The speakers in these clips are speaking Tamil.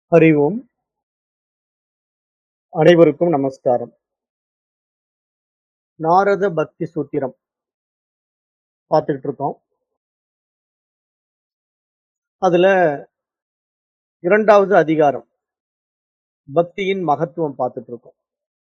ஹரி ஓம் அனைவருக்கும் நமஸ்காரம் நாரத பக்தி சூத்திரம் பார்த்துட்டு இருக்கோம் அதுல இரண்டாவது அதிகாரம் பக்தியின் மகத்துவம் பார்த்துட்டு இருக்கோம்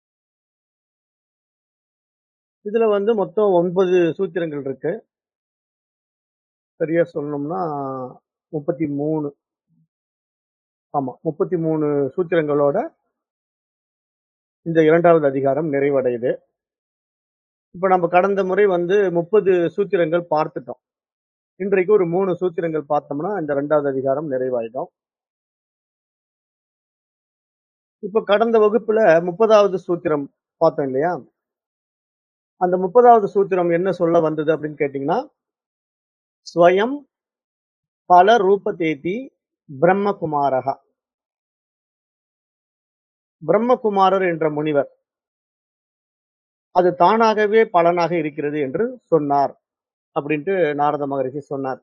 இதுல வந்து மொத்தம் ஒன்பது சூத்திரங்கள் இருக்கு சரியா சொல்லணும்னா முப்பத்தி மூணு ஆமா முப்பத்தி மூணு சூத்திரங்களோட இந்த இரண்டாவது அதிகாரம் நிறைவடையுது இப்ப நம்ம கடந்த முறை வந்து முப்பது சூத்திரங்கள் பார்த்துட்டோம் இன்றைக்கு ஒரு மூணு சூத்திரங்கள் பார்த்தோம்னா இந்த ரெண்டாவது அதிகாரம் நிறைவாயிடும் இப்ப கடந்த வகுப்புல முப்பதாவது சூத்திரம் பார்த்தோம் இல்லையா அந்த முப்பதாவது சூத்திரம் என்ன சொல்ல வந்தது அப்படின்னு கேட்டீங்கன்னா ஸ்வயம் பல ரூபதேதி பிரம்மகுமாரகா பிரம்மகுமாரர் என்ற முனிவர் அது தானாகவே பலனாக இருக்கிறது என்று சொன்னார் அப்படின்ட்டு நாரத மகரிஷி சொன்னார்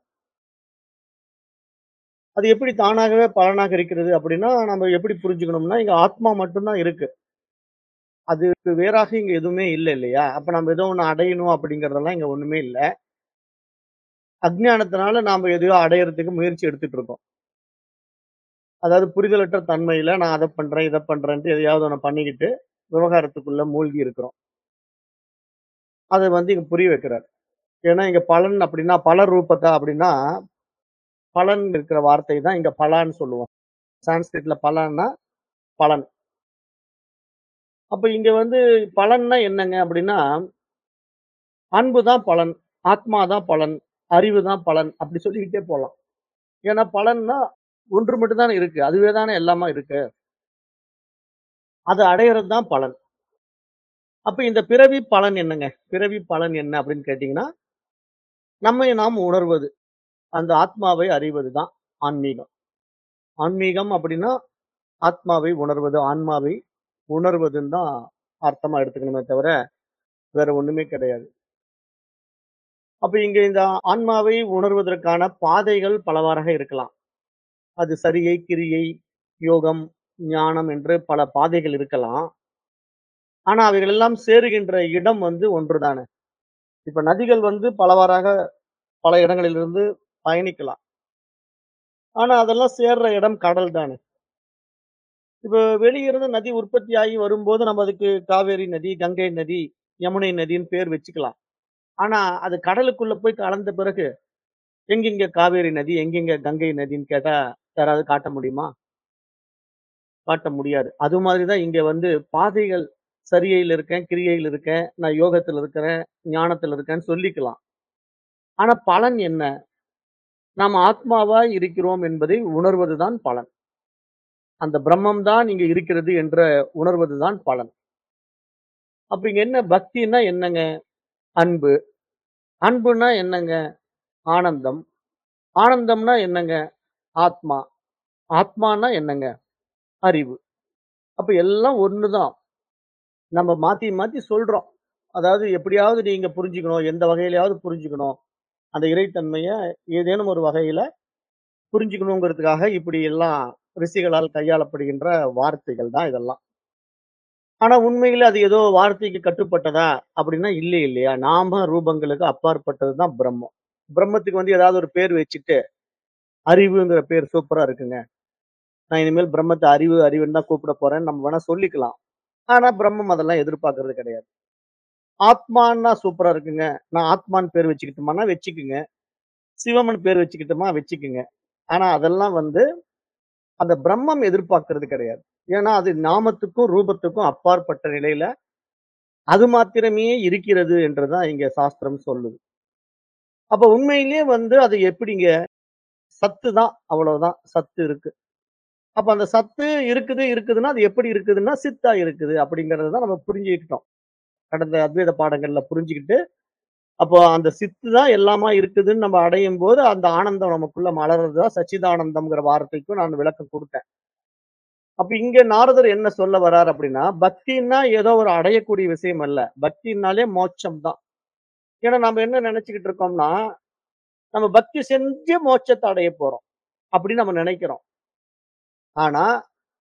அது எப்படி தானாகவே பலனாக இருக்கிறது அப்படின்னா நம்ம எப்படி புரிஞ்சுக்கணும்னா இங்க ஆத்மா மட்டும்தான் இருக்கு அதுக்கு வேறாக இங்க எதுவுமே இல்லை இல்லையா அப்ப நம்ம ஏதோ ஒண்ணு அடையணும் அப்படிங்கறதெல்லாம் இங்க ஒண்ணுமே இல்லை அஜ்ஞானத்தினால நாம எதையோ அடையறதுக்கு முயற்சி எடுத்துட்டு இருக்கோம் அதாவது புரிதலற்ற தன்மையில நான் அதை பண்றேன் இதை பண்றேன்ட்டு எதையாவது ஒண்ணு பண்ணிக்கிட்டு விவகாரத்துக்குள்ள மூழ்கி இருக்கிறோம் அதை வந்து இங்க புரிய வைக்கிறார் ஏன்னா இங்க பலன் அப்படின்னா பல ரூபத்தா அப்படின்னா பலன் இருக்கிற வார்த்தை தான் இங்க பலான்னு சொல்லுவோம் சான்ஸ்கிரிட்ல பலன்னா பலன் அப்ப இங்க வந்து பலன்னா என்னங்க அப்படின்னா அன்பு தான் பலன் ஆத்மா தான் பலன் அறிவு தான் பலன் அப்படி சொல்லிக்கிட்டே போகலாம் ஏன்னா பலன்னா ஒன்று மட்டும் தானே இருக்கு அதுவே தானே எல்லாமா இருக்கு அதை அடையிறது தான் பலன் அப்ப இந்த பிறவி பலன் என்னங்க பிறவி பலன் என்ன அப்படின்னு கேட்டீங்கன்னா நம்மை நாம் உணர்வது அந்த ஆத்மாவை அறிவது தான் ஆன்மீகம் ஆன்மீகம் அப்படின்னா ஆத்மாவை உணர்வது ஆன்மாவை உணர்வதுன்னு தான் அர்த்தமா எடுத்துக்கணுமே தவிர வேற ஒண்ணுமே கிடையாது அப்ப இங்க இந்த ஆன்மாவை உணர்வதற்கான பாதைகள் பலவாறாக இருக்கலாம் அது சரியை கிரியை யோகம் ஞானம் என்று பல பாதைகள் இருக்கலாம் ஆனா அவைகள் எல்லாம் சேருகின்ற இடம் வந்து ஒன்றுதானே இப்ப நதிகள் வந்து பலவாறாக பல இடங்களிலிருந்து பயணிக்கலாம் ஆனா அதெல்லாம் சேர்ற இடம் கடல் தானே இப்ப வெளியிருந்து நதி உற்பத்தி ஆகி வரும்போது நம்ம அதுக்கு காவேரி நதி கங்கை நதி யமுனை நதின்னு பேர் வச்சுக்கலாம் ஆனா அது கடலுக்குள்ள போய் கலந்த பிறகு எங்கெங்க காவேரி நதி எங்கெங்க கங்கை நதின்னு கேட்டா யாராவது காட்ட முடியுமா காட்ட முடியாது அது மாதிரிதான் இங்க வந்து பாதைகள் சரியையில் இருக்கேன் கிரியையில் இருக்கேன் நான் யோகத்தில் இருக்கிறேன் ஞானத்தில் இருக்கேன்னு சொல்லிக்கலாம் ஆனா பலன் என்ன நாம் ஆத்மாவா இருக்கிறோம் என்பதை உணர்வதுதான் பலன் அந்த பிரம்மம் தான் இங்க இருக்கிறது என்ற உணர்வதுதான் பலன் அப்ப இங்க என்ன பக்தின்னா என்னங்க அன்பு அன்புனா என்னங்க ஆனந்தம் ஆனந்தம்னா என்னங்க ஆத்மா ஆத்மானா என்னங்க அறிவு அப்ப எல்லாம் ஒண்ணுதான் நம்ம மாத்தி மாத்தி சொல்றோம் அதாவது எப்படியாவது நீங்க புரிஞ்சுக்கணும் எந்த வகையிலயாவது புரிஞ்சுக்கணும் அந்த இறைத்தன்மைய ஏதேனும் ஒரு வகையில புரிஞ்சுக்கணுங்கிறதுக்காக இப்படி எல்லாம் ரிஷிகளால் கையாளப்படுகின்ற வார்த்தைகள் தான் இதெல்லாம் ஆனா உண்மையில அது ஏதோ வார்த்தைக்கு கட்டுப்பட்டதா அப்படின்னா இல்லை இல்லையா நாம ரூபங்களுக்கு அப்பாற்பட்டது தான் பிரம்மம் பிரம்மத்துக்கு வந்து ஏதாவது ஒரு பேர் வச்சுட்டு அறிவுங்கிற பேர் சூப்பரா இருக்குங்க நான் இனிமேல் பிரம்மத்தை அறிவு அறிவுன்னு தான் கூப்பிட போறேன்னு நம்ம வேணா சொல்லிக்கலாம் ஆனா பிரம்மம் அதெல்லாம் எதிர்பார்க்கறது கிடையாது ஆத்மான்னா சூப்பரா இருக்குங்க நான் ஆத்மான்னு பேர் வச்சுக்கிட்டோமானா வச்சுக்குங்க சிவமன் பேர் வச்சுக்கிட்டோமா வச்சுக்குங்க ஆனா அதெல்லாம் வந்து அந்த பிரம்மம் எதிர்பார்க்கறது கிடையாது ஏன்னா அது நாமத்துக்கும் ரூபத்துக்கும் அப்பாற்பட்ட நிலையில அது மாத்திரமே இருக்கிறது என்றுதான் இங்க சாஸ்திரம் சொல்லுது அப்ப உண்மையிலேயே வந்து அது எப்படிங்க சத்து தான் அவ்வளவுதான் சத்து இருக்கு அப்ப அந்த சத்து இருக்குது இருக்குதுன்னா அது எப்படி இருக்குதுன்னா சித்தா இருக்குது அப்படிங்கறத தான் நம்ம புரிஞ்சுக்கிட்டோம் கடந்த அத்வைத பாடங்கள்ல புரிஞ்சுக்கிட்டு அப்போ அந்த சித்து தான் எல்லாமா இருக்குதுன்னு நம்ம அடையும் போது அந்த ஆனந்தம் நமக்குள்ள மலர்றதுதான் சச்சிதானந்தம்ங்கிற வார்த்தைக்கும் நான் விளக்கம் கொடுத்தேன் அப்ப இங்க நாரதர் என்ன சொல்ல வர்றார் அப்படின்னா பக்தின்னா ஏதோ ஒரு அடையக்கூடிய விஷயம் அல்ல பக்தினாலே மோட்சம் தான் ஏன்னா நம்ம என்ன நினைச்சுக்கிட்டு இருக்கோம்னா நம்ம பக்தி செஞ்சு மோட்சத்தை அடைய போறோம் அப்படின்னு நம்ம நினைக்கிறோம் ஆனா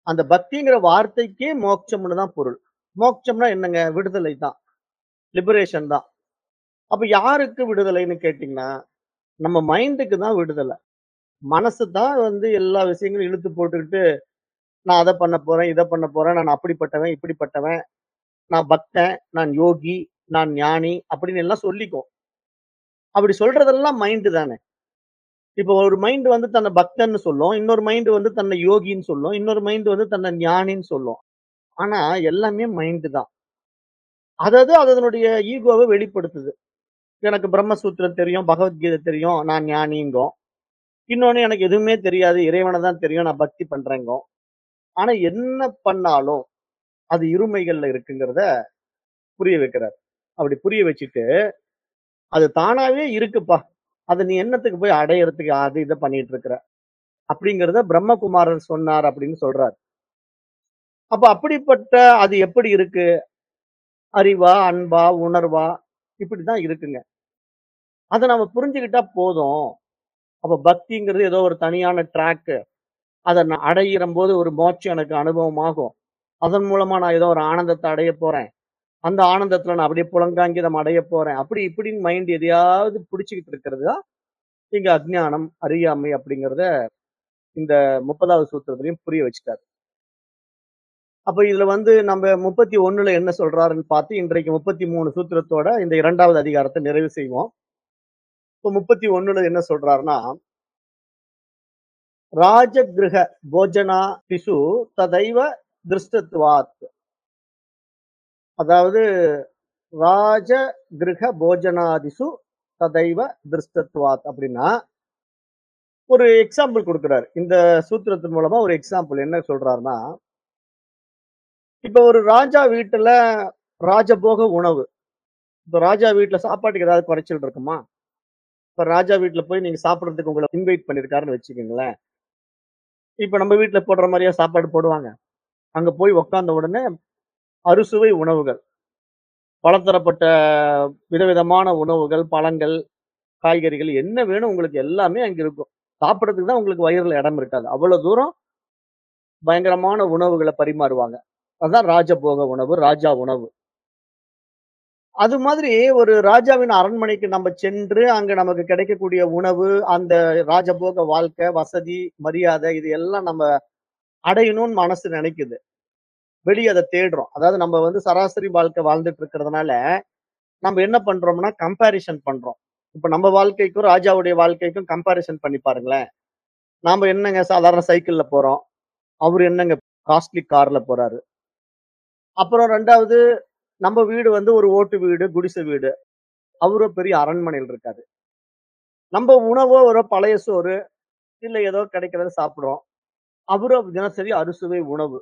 அந்த பக்திங்கிற வார்த்தைக்கே மோட்சம்னு தான் பொருள். மோட்சம்னா என்னங்க? விடுதலை தான். லிபரேஷன் தான். அப்ப யாருக்கு விடுதலைன்னு கேட்டீங்கன்னா, நம்ம மைண்டுக்கு தான் விடுதலை. மனசு தான் வந்து எல்லா விஷயங்களையும் இழுத்து போட்டுக்கிட்டு, நான் அத பண்ண போறேன், இத பண்ண போறேன், நான் அப்படிப்பட்டவன், இப்படிப்பட்டவன், நான் பக்தன், நான் யோகி, நான் ஞானி அப்படின்னு எல்லாம் சொல்லிக்கும். அப்படி சொல்றதெல்லாம் மைண்டு தானே. இப்போ ஒரு மைண்ட் வந்து தன்னை பக்தன்னு சொல்லும். இன்னொரு மைண்ட் வந்து தன்னை யோகின்னு சொல்லும். இன்னொரு மைண்ட் வந்து தன்னை ஞானின்னு சொல்லும். ஆனா எல்லாமே மைண்டு தான். அதது அதனுடைய ஈகோவ வெளிப்படுத்துது. எனக்கு பிரம்மசூத்திரம் தெரியும், பகவத்கீதை தெரியும், நான் ஞானிங்கும். இன்னொன்னு எனக்கு எதுவுமே தெரியாது, இறைவன தான் தெரியும், நான் பக்தி பண்றேங்கும். ஆனா என்ன பண்ணாலும், அது இருமைகள்ல இருக்குங்கிறத புரிய வைக்கிறார். அப்படி புரிய வச்சுட்டு, அது தானாவே இருக்குப்பா. அத நீ என்னத்துக்கு போய் அடையறதுக்கு அது இத பண்ணிட்டு இருக்கிற? அப்படிங்கிறத பிரம்மகுமாரர் சொன்னார் அப்படின்னு சொல்றார். அப்ப அப்படிப்பட்ட அது எப்படி இருக்கு? அறிவா, அன்பா, உணர்வா இப்படிதான் இருக்குங்க. அத நம்ம புரிஞ்சுக்கிட்டா போதும். அப்ப பக்திங்கிறது ஏதோ ஒரு தனியான ட்ராக். அத நான் அடையிறம்போது ஒரு மோட்சம் எனக்கு அனுபவமாகும். அதன் மூலமா நான் ஏதோ ஒரு ஆனந்தத்த அடையப் போறேன். அந்த ஆனந்தத்துல நான் அப்படியே புலங்காங்கிதம் அடையப் போறேன். அப்படி இப்படின்னு மைண்ட் எதையாவது புடிச்சுக்கிட்டு இருக்கிறது தான் இங்க அஞ்ஞானம், அறியாமை அப்படிங்கிறத இந்த 30வது சூத்திரத்திலயும் புரிய வச்சுட்டாரு. அப்ப இதுல வந்து நம்ம 31ல என்ன சொல்றாருன்னு பார்த்து, இன்றைக்கு 33 சூத்திரத்தோட இந்த 2வது அதிகாரத்த நிறைவு செய்வோம். இப்ப 31ல என்ன சொல்றாருன்னா, ராஜகிருஹ போஜனாதிஷு ததைவ திருஷ்டத்வாத். அதாவது ராஜ கிருஹ போஜனாதிஷு ததைவ திருஷ்டத்வாத் அப்படின்னா, ஒரு எக்ஸாம்பிள் குடுக்குறாரு. இந்த சூத்திரத்தின் மூலமா ஒரு எக்ஸாம்பிள் என்ன சொல்றாருன்னா, இப்ப ஒரு ராஜா வீட்டுல ராஜபோக உணவு. இப்ப ராஜா வீட்ல சாப்பாட்டுக்கு ஏதாவது குறைச்சல் இருக்குமா? இப்ப ராஜா வீட்ல போய் நீங்க சாப்பிடுறதுக்கு உங்கள இன்வைட் பண்ணியிருக்காருன்னு வச்சுக்கங்களேன். இப்ப நம்ம வீட்ல போடுற மாரியா சாப்பாடு போடுவாங்க? அங்க போய் உட்கார்ந்த உடனே அறுசுவை உணவுகள். பலதரப்பட்ட விதவிதமான உணவுகள், பழங்கள், காய்கறிகள் என்ன வேணும் உங்களுக்கு எல்லாமே அங்க இருக்கும். சாப்பிடுறதுக்கு தான் உங்களுக்கு வயிறுல இடம் இருக்காது. அவ்வளவு தூரம் பயங்கரமான உணவுகள பரிமாறுவாங்க. அதான் ராஜபோக உணவு, ராஜா உணவு. அது மாதிரி ஒரு ராஜாவின் அரண்மனைக்கு நம்ம சென்று, அங்க நமக்கு கிடைக்கக்கூடிய உணவு, அந்த ராஜபோக வாழ்க்கை, வசதி, மரியாதை இது எல்லாம் நம்ம அடையணும்னு மனசு நினைக்குது. வெளிய அத தேடுறோம். அதாவது நம்ம வந்து சராசரி வாழ்க்கை வாழ்ந்துட்டு இருக்கிறதுனால, நம்ம என்ன பண்றோம்னா கம்பேரிசன் பண்றோம். இப்ப நம்ம வாழ்க்கைக்கும், ராஜாவுடைய வாழ்க்கைக்கும் கம்பேரிசன் பண்ணி பாருங்களேன். நாம என்னங்க சாதாரண சைக்கிள்ல போறோம். அவரு என்னங்க காஸ்ட்லி கார்ல போறாரு. அப்புறம் 2வது நம்ம வீடு வந்து ஒரு ஓட்டு வீடு, குடிசை வீடு. அவரு பெரிய அரண்மனையில இருக்காரு. நம்ம உணவோ ஒரு பழைய சோறு, இல்ல ஏதோ கிடைக்கிறத சாப்பிடுறோம். அவரு தினசரி அறுசுவை உணவு.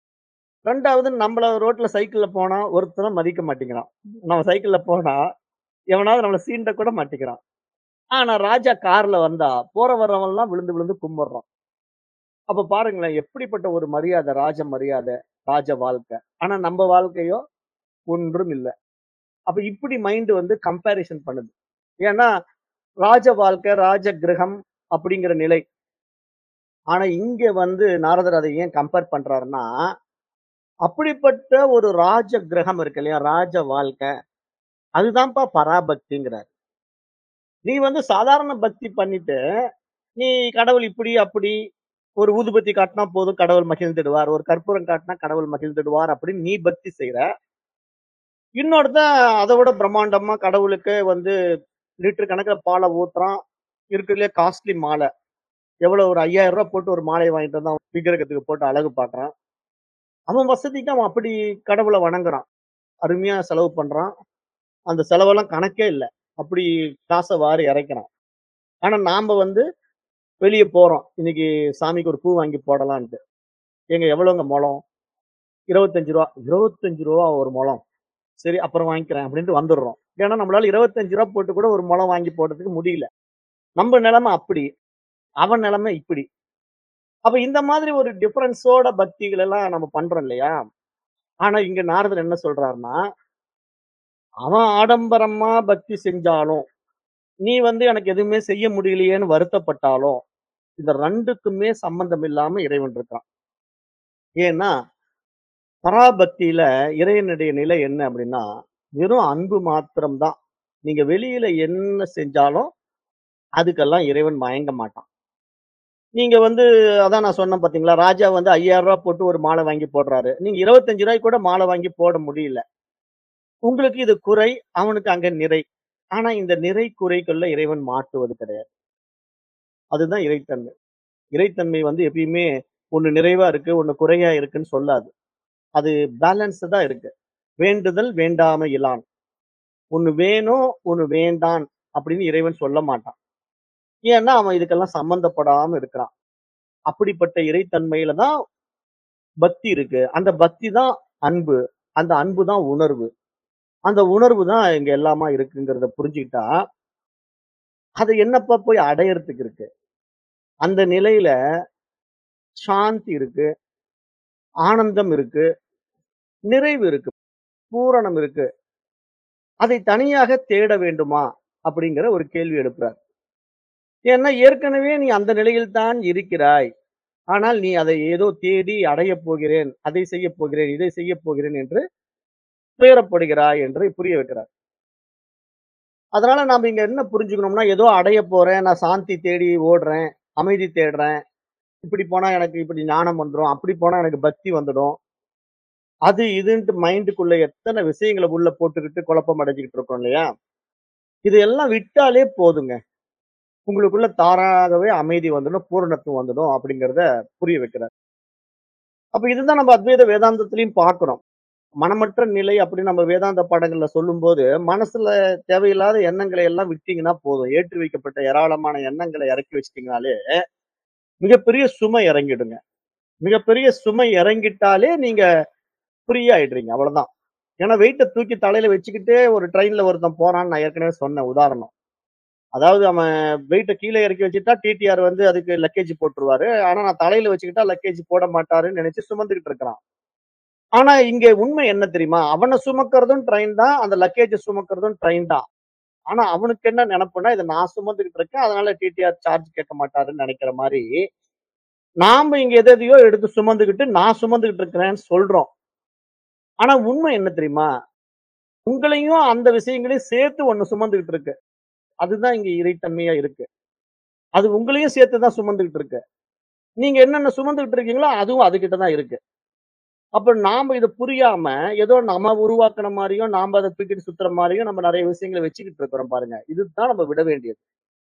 2வது நம்மள ரோட்ல சைக்கிள்ல போனா ஒருத்தனும் மதிக்க மாட்டேங்கிறான். நம்ம சைக்கிள்ல போனா எவனாவது நம்மள சீண்ட கூட மாட்டேங்கிறான். ஆனா ராஜா கார்ல வந்தா போற வர்றவன்லாம் விழுந்து விழுந்து கும்பிடுறான். அப்ப பாருங்களேன் எப்படிப்பட்ட ஒரு மரியாதை, ராஜ மரியாதை, ராஜ வாழ்க்கை. ஆனா நம்ம வாழ்க்கையோ ஒன்றும் இல்ல. அப்ப இப்படி மைண்ட் வந்து கம்பேரிசன் பண்ணுது. ஏன்னா ராஜ வாழ்க்கை, ராஜ கிரகம் அப்படிங்கிற நிலை. ஆனா இங்க வந்து நாரதர் அதை ஏன் கம்பேர் பண்றாருன்னா, அப்படிப்பட்ட ஒரு ராஜ கிரகம் இருக்கு இல்லையா? ராஜ வாழ்க்கை. அதுதான்ப்பா பராபக்திங்கிறாரு. நீ வந்து சாதாரண பக்தி பண்ணிட்டு, நீ கடவுள் இப்படி, அப்படி ஒரு ஊதுபத்தி காட்டினா போதும் கடவுள் மகிழ்ந்துடுவார். ஒரு கற்பூரம் காட்டினா கடவுள் மகிழ்ந்துடுவார் அப்படின்னு நீ பக்தி செய்ற. இன்னொருத்தன் அதை விட பிரம்மாண்டமா கடவுளுக்கு வந்து லிட்டர் கணக்குல பாலை ஊத்துறான். இருக்கிறதுலயே காஸ்ட்லி மாலை. எவ்வளவு ஒரு 5000 ரூபாய் போட்டு ஒரு மாலையை வாங்கிட்டு வந்து அவன் விக்கிரகத்துக்கு போட்டு அழகு பார்க்கறான். அவன் வசதிக்கு அவன் அப்படி கடவுள வணங்குறான். அருமையா செலவு பண்றான். அந்த செலவெல்லாம் கணக்கே இல்ல. அப்படி காச வாரி இறைக்கிறான். ஆனா நாம வந்து வெளிய போறோம். இன்னைக்கு சாமிக்கு ஒரு பூ வாங்கி போடலான்ட்டு. ஏங்க எவ்வளவுங்க மொழம்? ரூ. 25 ரூ. 25 ஒரு மொழம். சரி அப்புறம் வாங்கிக்கிறேன் அப்படின்ட்டு வந்துடுறோம். ஏன்னா நம்மளால ரூ. 25 போட்டு கூட ஒரு முழம் வாங்கி போடுறதுக்கு முடியல. நம்ம நிலைமை அப்படி. அவன் நிலைமை இப்படி. அப்ப இந்த மாதிரி ஒரு டிஃபரன்ஸோட பக்திகள் எல்லாம் நம்ம பண்றோம் இல்லையா? ஆனா இங்க நாரதர் என்ன சொல்றாருன்னா, அவன் ஆடம்பரமா பக்தி செஞ்சாலும், நீ வந்து எனக்கு எதுவுமே செய்ய முடியலையேன்னு வருத்தப்பட்டாலும், இந்த 2க்குமே சம்பந்தம் இல்லாம இறைவன் இருக்கான். ஏன்னா, பராபக்தியில இறைவனுடைய நிலை என்ன அப்படின்னா, வெறும் அன்பு மாத்திரம் தான். நீங்க வெளியில என்ன செஞ்சாலும், அதுக்கெல்லாம் இறைவன் மயங்க மாட்டான். நீங்க வந்து அதான் நான் சொன்னேன் பார்த்தீங்களா, ராஜா வந்து ரூ. 5000 போட்டு ஒரு மாலை வாங்கி போடுறாரு. நீங்க ரூ. 25 கூட மாலை வாங்கி போட முடியல. உங்களுக்கு இது குறை, அவனுக்கு அங்க நிறை. ஆனா இந்த நிறை, குறைக்குள்ள இறைவன் மாட்டுவது கிடையாது. அதுதான் இறைத்தன்மை. இறைத்தன்மை வந்து எப்பயுமே ஒண்ணு நிறைவா இருக்கு, ஒண்ணு குறையா இருக்குன்னு சொல்லாது. அது பேலன்ஸ்டா இருக்கு. வேண்டுதல் வேண்டாமை இலான். ஒண்ணு வேணும், ஒண்ணு வேண்டான் அப்படின்னு இறைவன் சொல்ல மாட்டான். ஏன்னா, அவன் இதுக்கெல்லாம் சம்பந்தப்படாம இருக்கிறான். அப்படிப்பட்ட இறைத்தன்மையில தான் பக்தி இருக்கு. அந்த பக்தி தான் அன்பு. அந்த அன்பு தான் உணர்வு. அந்த உணர்வு தான் இங்க எல்லாமா இருக்குங்கிறத புரிஞ்சுக்கிட்டா, அது என்னப்பா போய் அடையறதுக்கு இருக்கு. அந்த நிலையில சாந்தி இருக்கு. ஆனந்தம் இருக்கு. நிறைவு இருக்கு. பூரணம் இருக்கு. அதை தனியாக தேட வேண்டுமா? அப்படிங்கிற ஒரு கேள்வி எழுப்புறார். ஏன்னா, ஏற்கனவே நீ அந்த நிலையில் தான் இருக்கிறாய். ஆனால் நீ அதை ஏதோ தேடி அடையப் போகிறேன், அதை செய்யப் போகிறேன், இதை செய்யப் போகிறேன் என்று துயரப்படுகிறாய் என்று புரிய வைக்கிறார். அதனால நாம இங்க என்ன புரிஞ்சுக்கணும்னா, ஏதோ அடையப் போறேன், நான் சாந்தி தேடி ஓடுறேன், அமைதி தேடுறேன். இப்படி போனா எனக்கு இப்படி ஞானம் வந்துரும், அப்படி போனா எனக்கு பக்தி வந்துடும். அது இதுன்ட்டு மைண்டுக்குள்ள எத்தன விஷயங்கள உள்ள போட்டுக்கிட்டு குழப்பம் அடைஞ்சுகிட்டு இருக்கோம் இல்லையா? இதையெல்லாம் விட்டாலே போதுங்க. உங்களுக்குள்ள தானாகவே அமைதி வந்துடும், பூரணத்துவம் வந்துடும் அப்படிங்கிறத புரிய வைக்கிறார். அப்ப இதுதான் நம்ம அத்வைத வேதாந்தத்திலயும் பார்க்கிறோம். மனமற்ற நிலை அப்படின்னு நம்ம வேதாந்த பாடங்கள்ல சொல்லும்போது, மனசுல தேவையில்லாத எண்ணங்களை எல்லாம் விட்டீங்கன்னா போதும். ஏற்றி வைக்கப்பட்ட ஏராளமான எண்ணங்கள இறக்கி வச்சுட்டீங்கனாலே, மிகப்பெரிய சுமை இறங்கிடுங்க. மிகப்பெரிய சுமை இறங்கிட்டாலே நீங்க ஃப்ரீ ஆயிடுறீங்க. அவ்வளவுதான். ஏன்னா வெயிட்ட தூக்கி தலையில வச்சுக்கிட்டே ஒரு ட்ரெயின்ல ஒருத்தன் போறான்னு நான் ஏற்கனவே சொன்னேன் உதாரணம். அதாவது அவன் வெயிட்ட கீழ இறக்கி வச்சுட்டா டிடிஆர் வந்து அதுக்கு லக்கேஜ் போட்டுருவாரு. ஆனா நான் தலையில வச்சுக்கிட்டா லக்கேஜ் போட மாட்டாருன்னு நினைச்சு சுமந்துகிட்டு இருக்கிறான். ஆனா இங்க உண்மை என்ன தெரியுமா? அவன சுமக்கிறதும் ட்ரெயின் தான். அந்த லக்கேஜ சுமக்கிறதும் ட்ரெயின் தான். ஆனா அவனுக்கு என்ன நெனப்புன்னா, இத நான் சுமந்துகிட்டு இருக்கேன். அதனால டிடிஆர் சார்ஜ் கேட்க மாட்டாருன்னு நெனைக்கிற மாரி, நாம இங்க எத எதையோ எடுத்து சுமந்துகிட்டு, நான் சுமந்துகிட்டு இருக்கிறேன்னு சொல்றோம். ஆனா உண்மை என்ன தெரியுமா? உங்களையும் அந்த விஷயங்களையும் சேர்த்து ஒண்ணு சுமந்துகிட்டு இருக்கு. அதுதான் இங்க இறைத்தன்மையா இருக்கு. அது உங்களையும் சேர்த்து தான் சுமந்துகிட்டு இருக்கு. நீங்க என்னென்ன சுமந்துகிட்டு இருக்கீங்களோ, அதுவும் அதுகிட்ட தான் இருக்கு. அப்ப நாம இத புரியாம, ஏதோ நம்ம உருவாக்குன மாரியும், நாம அத தூக்கிட்டு சுத்துற மாரியும் நம்ம நெறைய விஷயங்கள வச்சுக்கிட்டு இருக்கிறோம் பாருங்க. இதுதான் நம்ம விட வேண்டியது.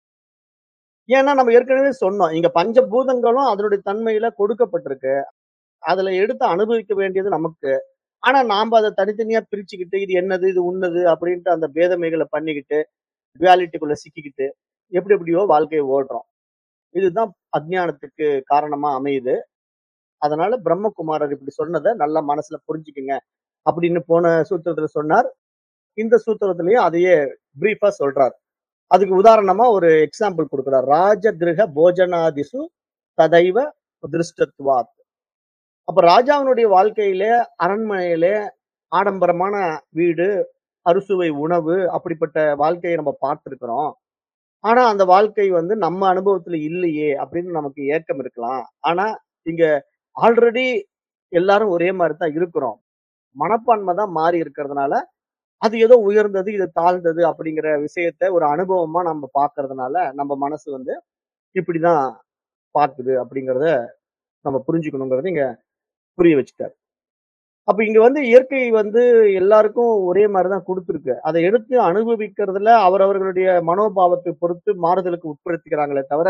ஏன்னா நம்ம ஏற்கனவே சொன்னோம். இங்க பஞ்சபூதங்களும் அதனுடைய தன்மையில கொடுக்கப்பட்டிருக்கு. அதுல எடுத்து அனுபவிக்க வேண்டியது நமக்கு. ஆனா நாம அத தனித்தனியா பிரிச்சுக்கிட்டு, இது என்னது, இது உன்னது அப்படின்ட்டு அந்த பேதமைகள பண்ணிக்கிட்டு, டுவாலிட்டிக்குள்ள சிக்கிக்கிட்டு, எப்படி எப்படியோ வாழ்க்கைய ஓடுறோம். இதுதான் அஞ்ஞானத்துக்கு காரணமா அமையுது. அதனால பிரம்மகுமாரர் இப்படி சொன்னத நல்லா மனசுல புரிஞ்சுக்குங்க. அப்படின்னு போன சூத்திரத்துல சொன்னார். இந்த சூத்திரத்திலயும் அதையே பிரீஃபா சொல்றார். அதுக்கு உதாரணமா ஒரு எக்ஸாம்பிள் குடுக்குறார். ராஜகிருஹ போஜனாதிசு ததைவ திருஷ்டத்வாத். அப்ப ராஜாவினுடைய வாழ்க்கையிலே, அரண்மனையிலே ஆடம்பரமான வீடு, அறுசுவை உணவு அப்படிப்பட்ட வாழ்க்கைய நம்ம பார்த்திருக்கிறோம். ஆனா அந்த வாழ்க்கை வந்து நம்ம அனுபவத்துல இல்லையே அப்படின்னு நமக்கு ஏக்கம் இருக்கலாம். ஆனா இங்க ஆல்ரெடி எல்லாரும் ஒரே மாரி தான் இருக்கிறோம். மனப்பான்மை தான் மாறி இருக்கிறதுனால, அது ஏதோ உயர்ந்தது, இது தாழ்ந்தது அப்படிங்கிற விஷயத்த ஒரு அனுபவமா நம்ம பார்க்கறதுனால, நம்ம மனசு வந்து இப்படிதான் பார்க்குது அப்படிங்கிறத நம்ம புரிஞ்சுக்கணுங்கிறத இங்க புரிய வச்சுட்டாரு. அப்ப இங்க வந்து இயற்கை வந்து எல்லாருக்கும் ஒரே மாரி தான் குடுத்திருக்கு. அத எடுத்து அனுபவிக்கிறதுல அவரவர்களுடைய மனோபாவத்தை பொறுத்து மாறுதலுக்கு உட்படுத்திக்கிறாங்களே தவிர,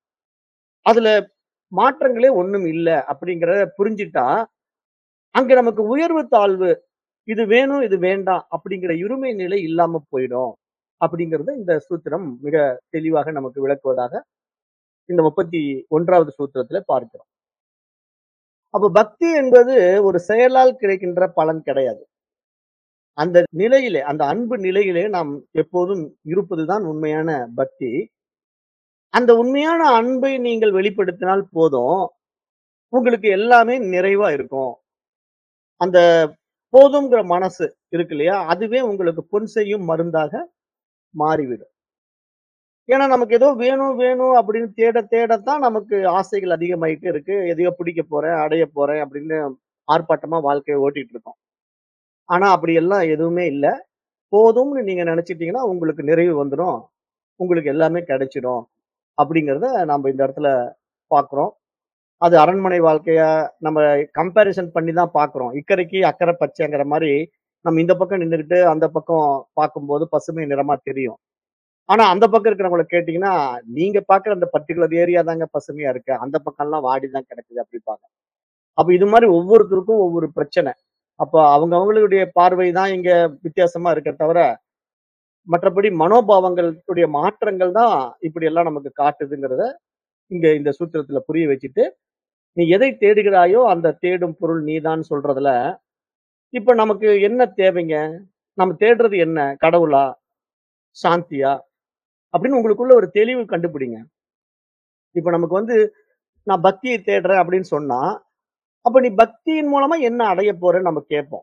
அதுல மாற்றங்களே ஒண்ணும் இல்ல அப்படிங்கிறத புரிஞ்சுட்டா, அங்க நமக்கு உயர்வு, தாழ்வு இது வேணும், இது வேண்டாம் அப்படிங்கிற இருமை நிலை இல்லாம போயிடும். அப்படிங்கிறத இந்த சூத்திரம் மிக தெளிவாக நமக்கு விளக்குவதாக இந்த 31வது சூத்திரத்தில பார்க்கிறோம். அப்ப பக்தி என்பது ஒரு செயலால் கிடைக்கின்ற பலன் கிடையாது. அந்த நிலையிலே, அந்த அன்பு நிலையிலே நாம் எப்போதும் இருப்பதுதான் உண்மையான பக்தி. அந்த உண்மையான அன்பை நீங்கள் வெளிப்படுத்தினால் போதும், உங்களுக்கு எல்லாமே நிறைவா இருக்கும். அந்த போதுங்கிற மனசு இருக்கு இல்லையா? அதுவே உங்களுக்கு பொன் செய்யும் மருந்தாக மாறிவிடும். ஏன்னா நமக்கு ஏதோ வேணும் வேணும் அப்படின்னு தேட தேடத்தான் நமக்கு ஆசைகள் அதிகமாயிட்டே இருக்கு எதையோ பிடிக்க போறேன் அடைய போறேன் அப்படின்னு ஆர்ப்பாட்டமா வாழ்க்கையை ஓட்டிட்டு இருக்கோம் ஆனா அப்படி எல்லாம் எதுவுமே இல்ல போதும்னு நீங்க நினைச்சிட்டீங்கன்னா உங்களுக்கு நிறைவு வந்துடும் உங்களுக்கு எல்லாமே கிடைச்சிடும் அப்படிங்கிறத நம்ம இந்த இடத்துல பாக்குறோம் அது அரண்மனை வாழ்க்கைய நம்ம கம்பேரிசன் பண்ணி தான் பாக்குறோம் இக்கரைக்கு அக்கறை பச்சைங்கிற மாதிரி நம்ம இந்த பக்கம் நின்றுக்கிட்டு அந்த பக்கம் பார்க்கும்போது பசுமை நிறமா தெரியும் ஆனா அந்த பக்கம் இருக்கிறவங்கள கேட்டீங்கன்னா நீங்க பாக்குற அந்த பர்டிகுலர் ஏரியா தாங்க பசுமையா இருக்கு அந்த பக்கம் எல்லாம் வாடி தான் கிடக்குது அப்படிப்பாங்க அப்ப இது மாதிரி ஒவ்வொருத்தருக்கும் ஒவ்வொரு பிரச்சனை அப்ப அவங்க அவங்களுடைய பார்வை தான் இங்க வித்தியாசமா இருக்க தவிர மற்றபடி மனோபாவங்களுடைய மாற்றங்கள் தான் இப்படி எல்லாம் நமக்கு காட்டுதுங்கிறத இங்க இந்த சூத்திரத்துல புரிய வச்சுட்டு நீ எதை தேடுகிறாயோ அந்த தேடும் பொருள் நீதான் சொல்றதுல இப்ப நமக்கு என்ன தேவைங்க நம்ம தேடுறது என்ன கடவுளா சாந்தியா அப்படின்னு உங்களுக்குள்ள ஒரு தெளிவு கண்டுபிடிங்க இப்ப நமக்கு வந்து நான் பக்தியை தேடுறேன் அப்படின்னு சொன்னா அப்ப நீ பக்தியின் மூலமா என்ன அடைய போறேன்னு நம்ம கேட்போம்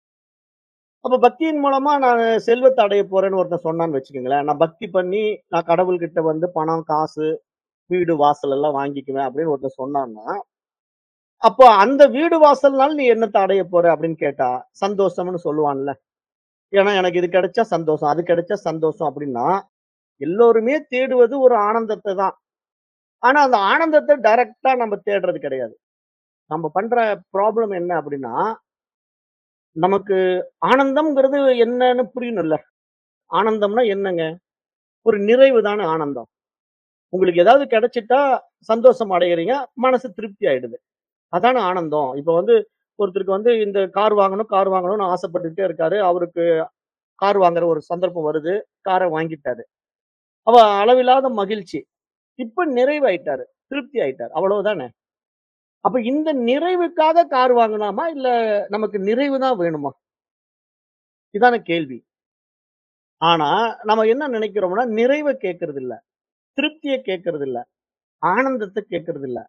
அப்ப பக்தியின் மூலமா நான் செல்வத்தை அடைய போறேன்னு ஒருத்தன் சொன்னான்னு வச்சுக்கோங்களேன் நான் பக்தி பண்ணி நான் கடவுள்கிட்ட வந்து பணம் காசு வீடு வாசல் எல்லாம் வாங்கிக்குவேன் அப்படின்னு ஒருத்தன் சொன்னான்னா அப்போ அந்த வீடு வாசல்னால நீ என்னத்தை அடைய போற அப்படின்னு கேட்டா சந்தோஷம்னு சொல்லுவான்ல ஏன்னா எனக்கு இது கிடைச்சா சந்தோஷம் அது கிடைச்சா சந்தோஷம் அப்படின்னா எல்லோருமே தேடுவது ஒரு ஆனந்தத்தை தான் ஆனா அந்த ஆனந்தத்தை டைரக்டா நம்ம தேடுறது கிடையாது நம்ம பண்ற ப்ராப்ளம் என்ன அப்படின்னா நமக்கு ஆனந்தம்ங்கிறது என்னன்னு புரியணும்ல ஆனந்தம்னா என்னங்க ஒரு நிறைவு தானே ஆனந்தம் உங்களுக்கு ஏதாவது கிடைச்சிட்டா சந்தோஷம் அடைகிறீங்க மனசு திருப்தி ஆயிடுது அதான ஆனந்தம் இப்ப வந்து ஒருத்தருக்கு வந்து இந்த கார் வாங்கணும் கார் வாங்கணும்னு ஆசைப்பட்டுட்டே இருக்காரு அவருக்கு கார் வாங்குற ஒரு சந்தர்ப்பம் வருது காரை வாங்கிட்டாரு அவ அளவில்லாத மகிழ்ச்சி இப்ப நிறைவாயிட்டாரு திருப்தி ஆயிட்டாரு அவ்வளவுதானே அப்ப இந்த நிறைவுக்காக கார் வாங்கலாமா இல்ல நமக்கு நிறைவு தான் வேணுமா இதான கேள்வி ஆனா நம்ம என்ன நினைக்கிறோம்னா நிறைவை கேட்கறது இல்ல திருப்தியை கேட்கறது இல்ல ஆனந்தத்தை கேட்கறது இல்ல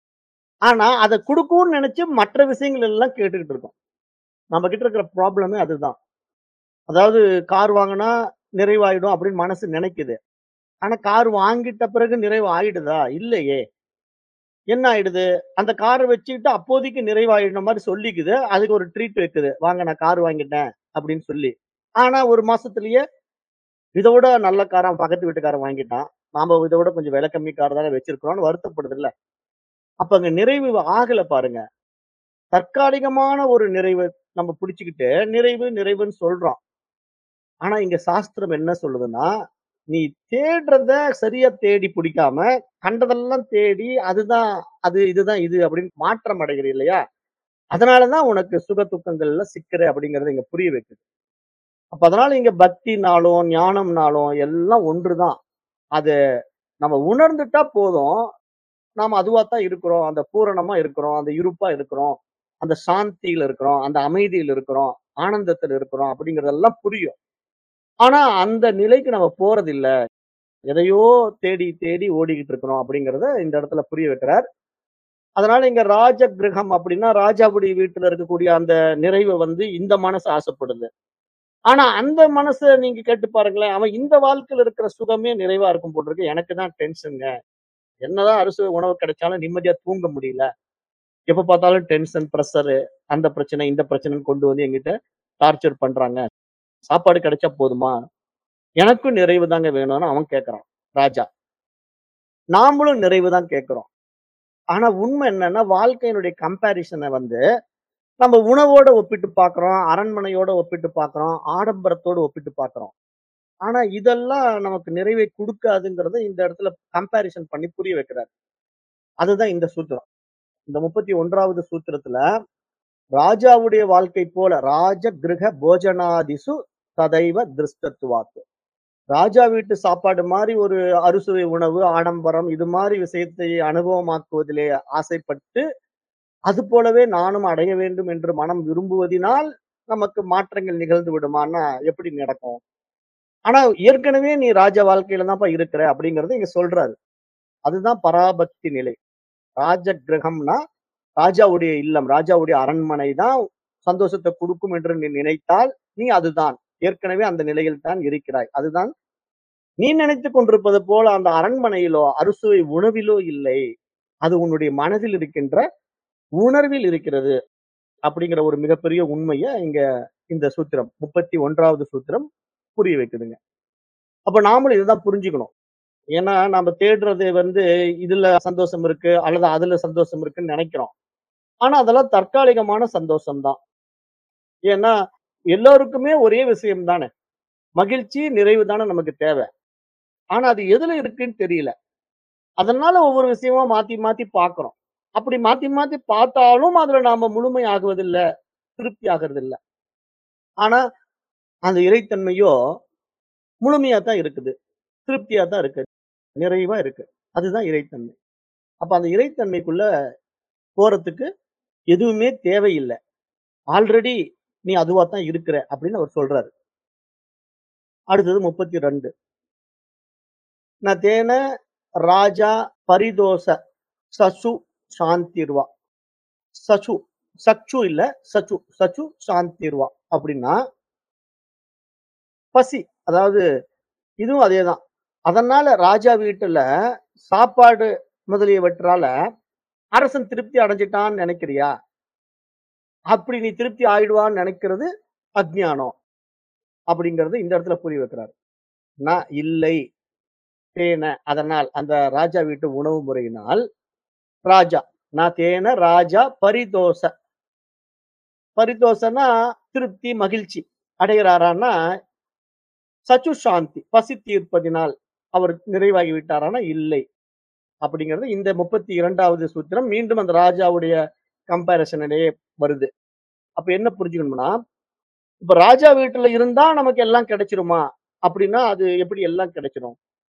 ஆனா அதை கொடுக்கும்னு நினைச்சு மற்ற விஷயங்கள் எல்லாம் கேட்டுக்கிட்டு இருக்கோம் நம்ம கிட்ட இருக்கிற ப்ராப்ளமே அதுதான் அதாவது கார் வாங்கினா நிறைவாயிடும் அப்படின்னு மனசு நினைக்குது ஆனா கார் வாங்கிட்ட பிறகு நிறைவு ஆயிடுதா இல்லையே என்ன ஆயிடுது அந்த காரை வச்சுக்கிட்டு அப்போதைக்கு நிறைவாயிடுன மாதிரி சொல்லிக்குது அதுக்கு ஒரு ட்ரீட் வைக்குது வாங்க நான் கார் வாங்கிட்டேன் அப்படின்னு சொல்லி ஆனா ஒரு மாசத்துலயே இதை விட நல்ல காரா பக்கத்து வீட்டுக்காரன் வாங்கிட்டான் நாம இதை விட கொஞ்சம் விலை கம்மி கார் தானே வச்சிருக்கிறோம்னு வருத்தப்படுது இல்ல அப்ப அங்க நிறைவு ஆகல பாருங்க தற்காலிகமான ஒரு நிறைவை நம்ம பிடிச்சுக்கிட்டு நிறைவு நிறைவுன்னு சொல்றோம் ஆனா இங்க சாஸ்திரம் என்ன சொல்லுதுன்னா நீ தேடுறத சரியா தேடி பிடிக்காம கண்டதெல்லாம் தேடி அதுதான் அது இதுதான் இது அப்படின்னு மாற்றம் அடைகிற இல்லையா அதனாலதான் உனக்கு சுக துக்கங்கள்ல சிக்கிற அப்படிங்கறத இங்க புரிய வைக்குது அப்ப அதனால இங்க பக்தினாலும் ஞானம்னாலும் எல்லாம் ஒன்றுதான் அது நம்ம உணர்ந்துட்டா போதும் நாம அதுவா தான் இருக்கிறோம் அந்த பூரணமா இருக்கிறோம் அந்த இருப்பா இருக்கிறோம் அந்த சாந்தியில இருக்கிறோம் அந்த அமைதியில் இருக்கிறோம் ஆனந்தத்தில் இருக்கிறோம் அப்படிங்கறதெல்லாம் புரியும் ஆனா அந்த நிலைக்கு நம்ம போறது இல்ல எதையோ தேடி தேடி ஓடிக்கிட்டு இருக்கிறோம் அப்படிங்கறத இந்த இடத்துல புரிய வைக்கிறார் அதனால இங்க ராஜ கிரகம் அப்படின்னா ராஜாவுடைய வீட்டுல இருக்கக்கூடிய அந்த நிறைவை வந்து இந்த மனசு ஆசைப்படுது ஆனா அந்த மனசை நீங்க கேட்டு பாருங்களேன் அவன் இந்த வாழ்க்கையில இருக்கிற சுகமே நிறைவா இருக்கும் போட்டிருக்கு எனக்கு தான் டென்ஷனுங்க என்னதான் அரிசி உணவு கிடைச்சாலும் நிம்மதியா தூங்க முடியல எப்ப பார்த்தாலும் டென்ஷன் ப்ரெஷரு அந்த பிரச்சனை இந்த பிரச்சனைன்னு கொண்டு வந்து எங்கிட்ட டார்ச்சர் பண்றாங்க சாப்பாடு கிடைச்சா போதுமா எனக்கும் நிறைவு தாங்க வேணும்னு அவன் கேட்கறான் ராஜா நாமளும் நிறைவு தான் கேட்கிறோம் ஆனா உண்மை என்னன்னா வாழ்க்கையினுடைய கம்பேரிசனை வந்து நம்ம உணவோட ஒப்பிட்டு பார்க்கிறோம் அரண்மனையோட ஒப்பிட்டு பார்க்கிறோம் ஆடம்பரத்தோட ஒப்பிட்டு பார்க்கிறோம் ஆனா இதெல்லாம் நமக்கு நிறைவை கொடுக்காதுங்கிறத இந்த இடத்துல கம்பேரிசன் பண்ணி புரிய வைக்கிறார் அதுதான் இந்த சூத்திரம் இந்த முப்பத்தி ஒன்றாவது சூத்திரத்துல ராஜாவுடைய வாழ்க்கை போல ராஜ கிரக போஜனாதிசு ததைவ திருஷ்டத்துவாத்து ராஜா வீட்டு சாப்பாடு மாதிரி ஒரு அறுசுவை உணவு ஆடம்பரம் இது மாதிரி விஷயத்தை அனுபவமாக்குவதிலே ஆசைப்பட்டு அது போலவே நானும் அடைய வேண்டும் என்று மனம் விரும்புவதினால் நமக்கு மாற்றங்கள் நிகழ்ந்து விடுமான்னா எப்படி நடக்கும் ஆனா ஏற்கனவே நீ ராஜ வாழ்க்கையில தான்ப்பா இருக்கிற அப்படிங்கறது இங்க சொல்றாரு அதுதான் பராபக்தி நிலை ராஜ கிரகம்னா ராஜாவுடைய இல்லம் ராஜாவுடைய அரண்மனை தான் சந்தோஷத்தை கொடுக்கும் என்று நீ நினைத்தால் நீ அதுதான் ஏற்கனவே அந்த நிலையில் தான் இருக்கிறாய் அதுதான் நீ நினைத்துக் கொண்டிருப்பது போல அந்த அரண்மனையிலோ அறுசுவை உணவிலோ இல்லை அது உன்னுடைய மனதில் இருக்கின்ற உணர்வில் இருக்கிறது அப்படிங்கிற ஒரு மிகப்பெரிய உண்மைய இங்க இந்த சூத்திரம் முப்பத்தி ஒன்றாவது சூத்திரம் புரிய வைக்குதுங்க அப்ப நாமளும் இதுதான் புரிஞ்சுக்கணும் ஏன்னா நம்ம தேடுறது வந்து இதுல சந்தோஷம் இருக்கு அல்லது அதுல சந்தோஷம் இருக்குன்னு நினைக்கிறோம் ஆனா அதெல்லாம் தற்காலிகமான சந்தோஷம் தான் ஏன்னா எல்லோருக்குமே ஒரே விஷயம் தானே மகிழ்ச்சி நிறைவு தானே நமக்கு தேவை ஆனா அது எதுல இருக்குன்னு தெரியல அதனால ஒவ்வொரு விஷயமா மாத்தி மாத்தி பார்க்கிறோம் அப்படி மாத்தி மாத்தி பார்த்தாலும் அதுல நாம முழுமை ஆகுவதில்லை திருப்தி ஆகிறது இல்ல ஆனா அந்த இறைத்தன்மையோ முழுமையா தான் இருக்குது திருப்தியா தான் இருக்கு நிறைவா இருக்கு அதுதான் இறைத்தன்மை அப்ப அந்த இறைத்தன்மைக்குள்ள போறதுக்கு எதுவுமே தேவையில்லை ஆல்ரெடி நீ அதுவா தான் இருக்கிற அப்படின்னு அவர் சொல்றாரு அடுத்தது முப்பத்தி ரெண்டு நான் தேன ராஜா பரிதோஷ சசு சாந்திர்வா சச்சு சச்சு இல்ல சச்சு சச்சு சாந்திர்வா அப்படின்னா பசி அதாவது இதுவும் அதேதான் அதனால ராஜா வீட்டுல சாப்பாடு முதலியவற்றால அரசன் திருப்தி அடைஞ்சிட்டான்னு நினைக்கிறியா அப்படி நீ திருப்தி ஆயிடுவான்னு நினைக்கிறது அஜ்ஞானம் அப்படிங்கறது இந்த இடத்துல புரிய வைக்கிறார் நான் இல்லை தேன அதனால் அந்த ராஜா வீட்டு உணவு முறையினால் ராஜா நான் தேன ராஜா பரிதோஷ பரிதோஷனா திருப்தி மகிழ்ச்சி அடைகிறாரான்னா சச்சு சாந்தி பசி தீர்ப்பதினால் அவர் நிறைவாகி விட்டாரானா இல்லை அப்படிங்கிறது இந்த முப்பத்தி இரண்டாவது சூத்திரம் மீண்டும் அந்த ராஜாவுடைய கம்பேரிசனிலேயே வருது அப்ப என்ன புரிஞ்சுக்கணும்னா இப்ப ராஜா வீட்டுல இருந்தா நமக்கு எல்லாம் கிடைச்சிருமா அப்படின்னா அது எப்படி எல்லாம் கிடைச்சிரும்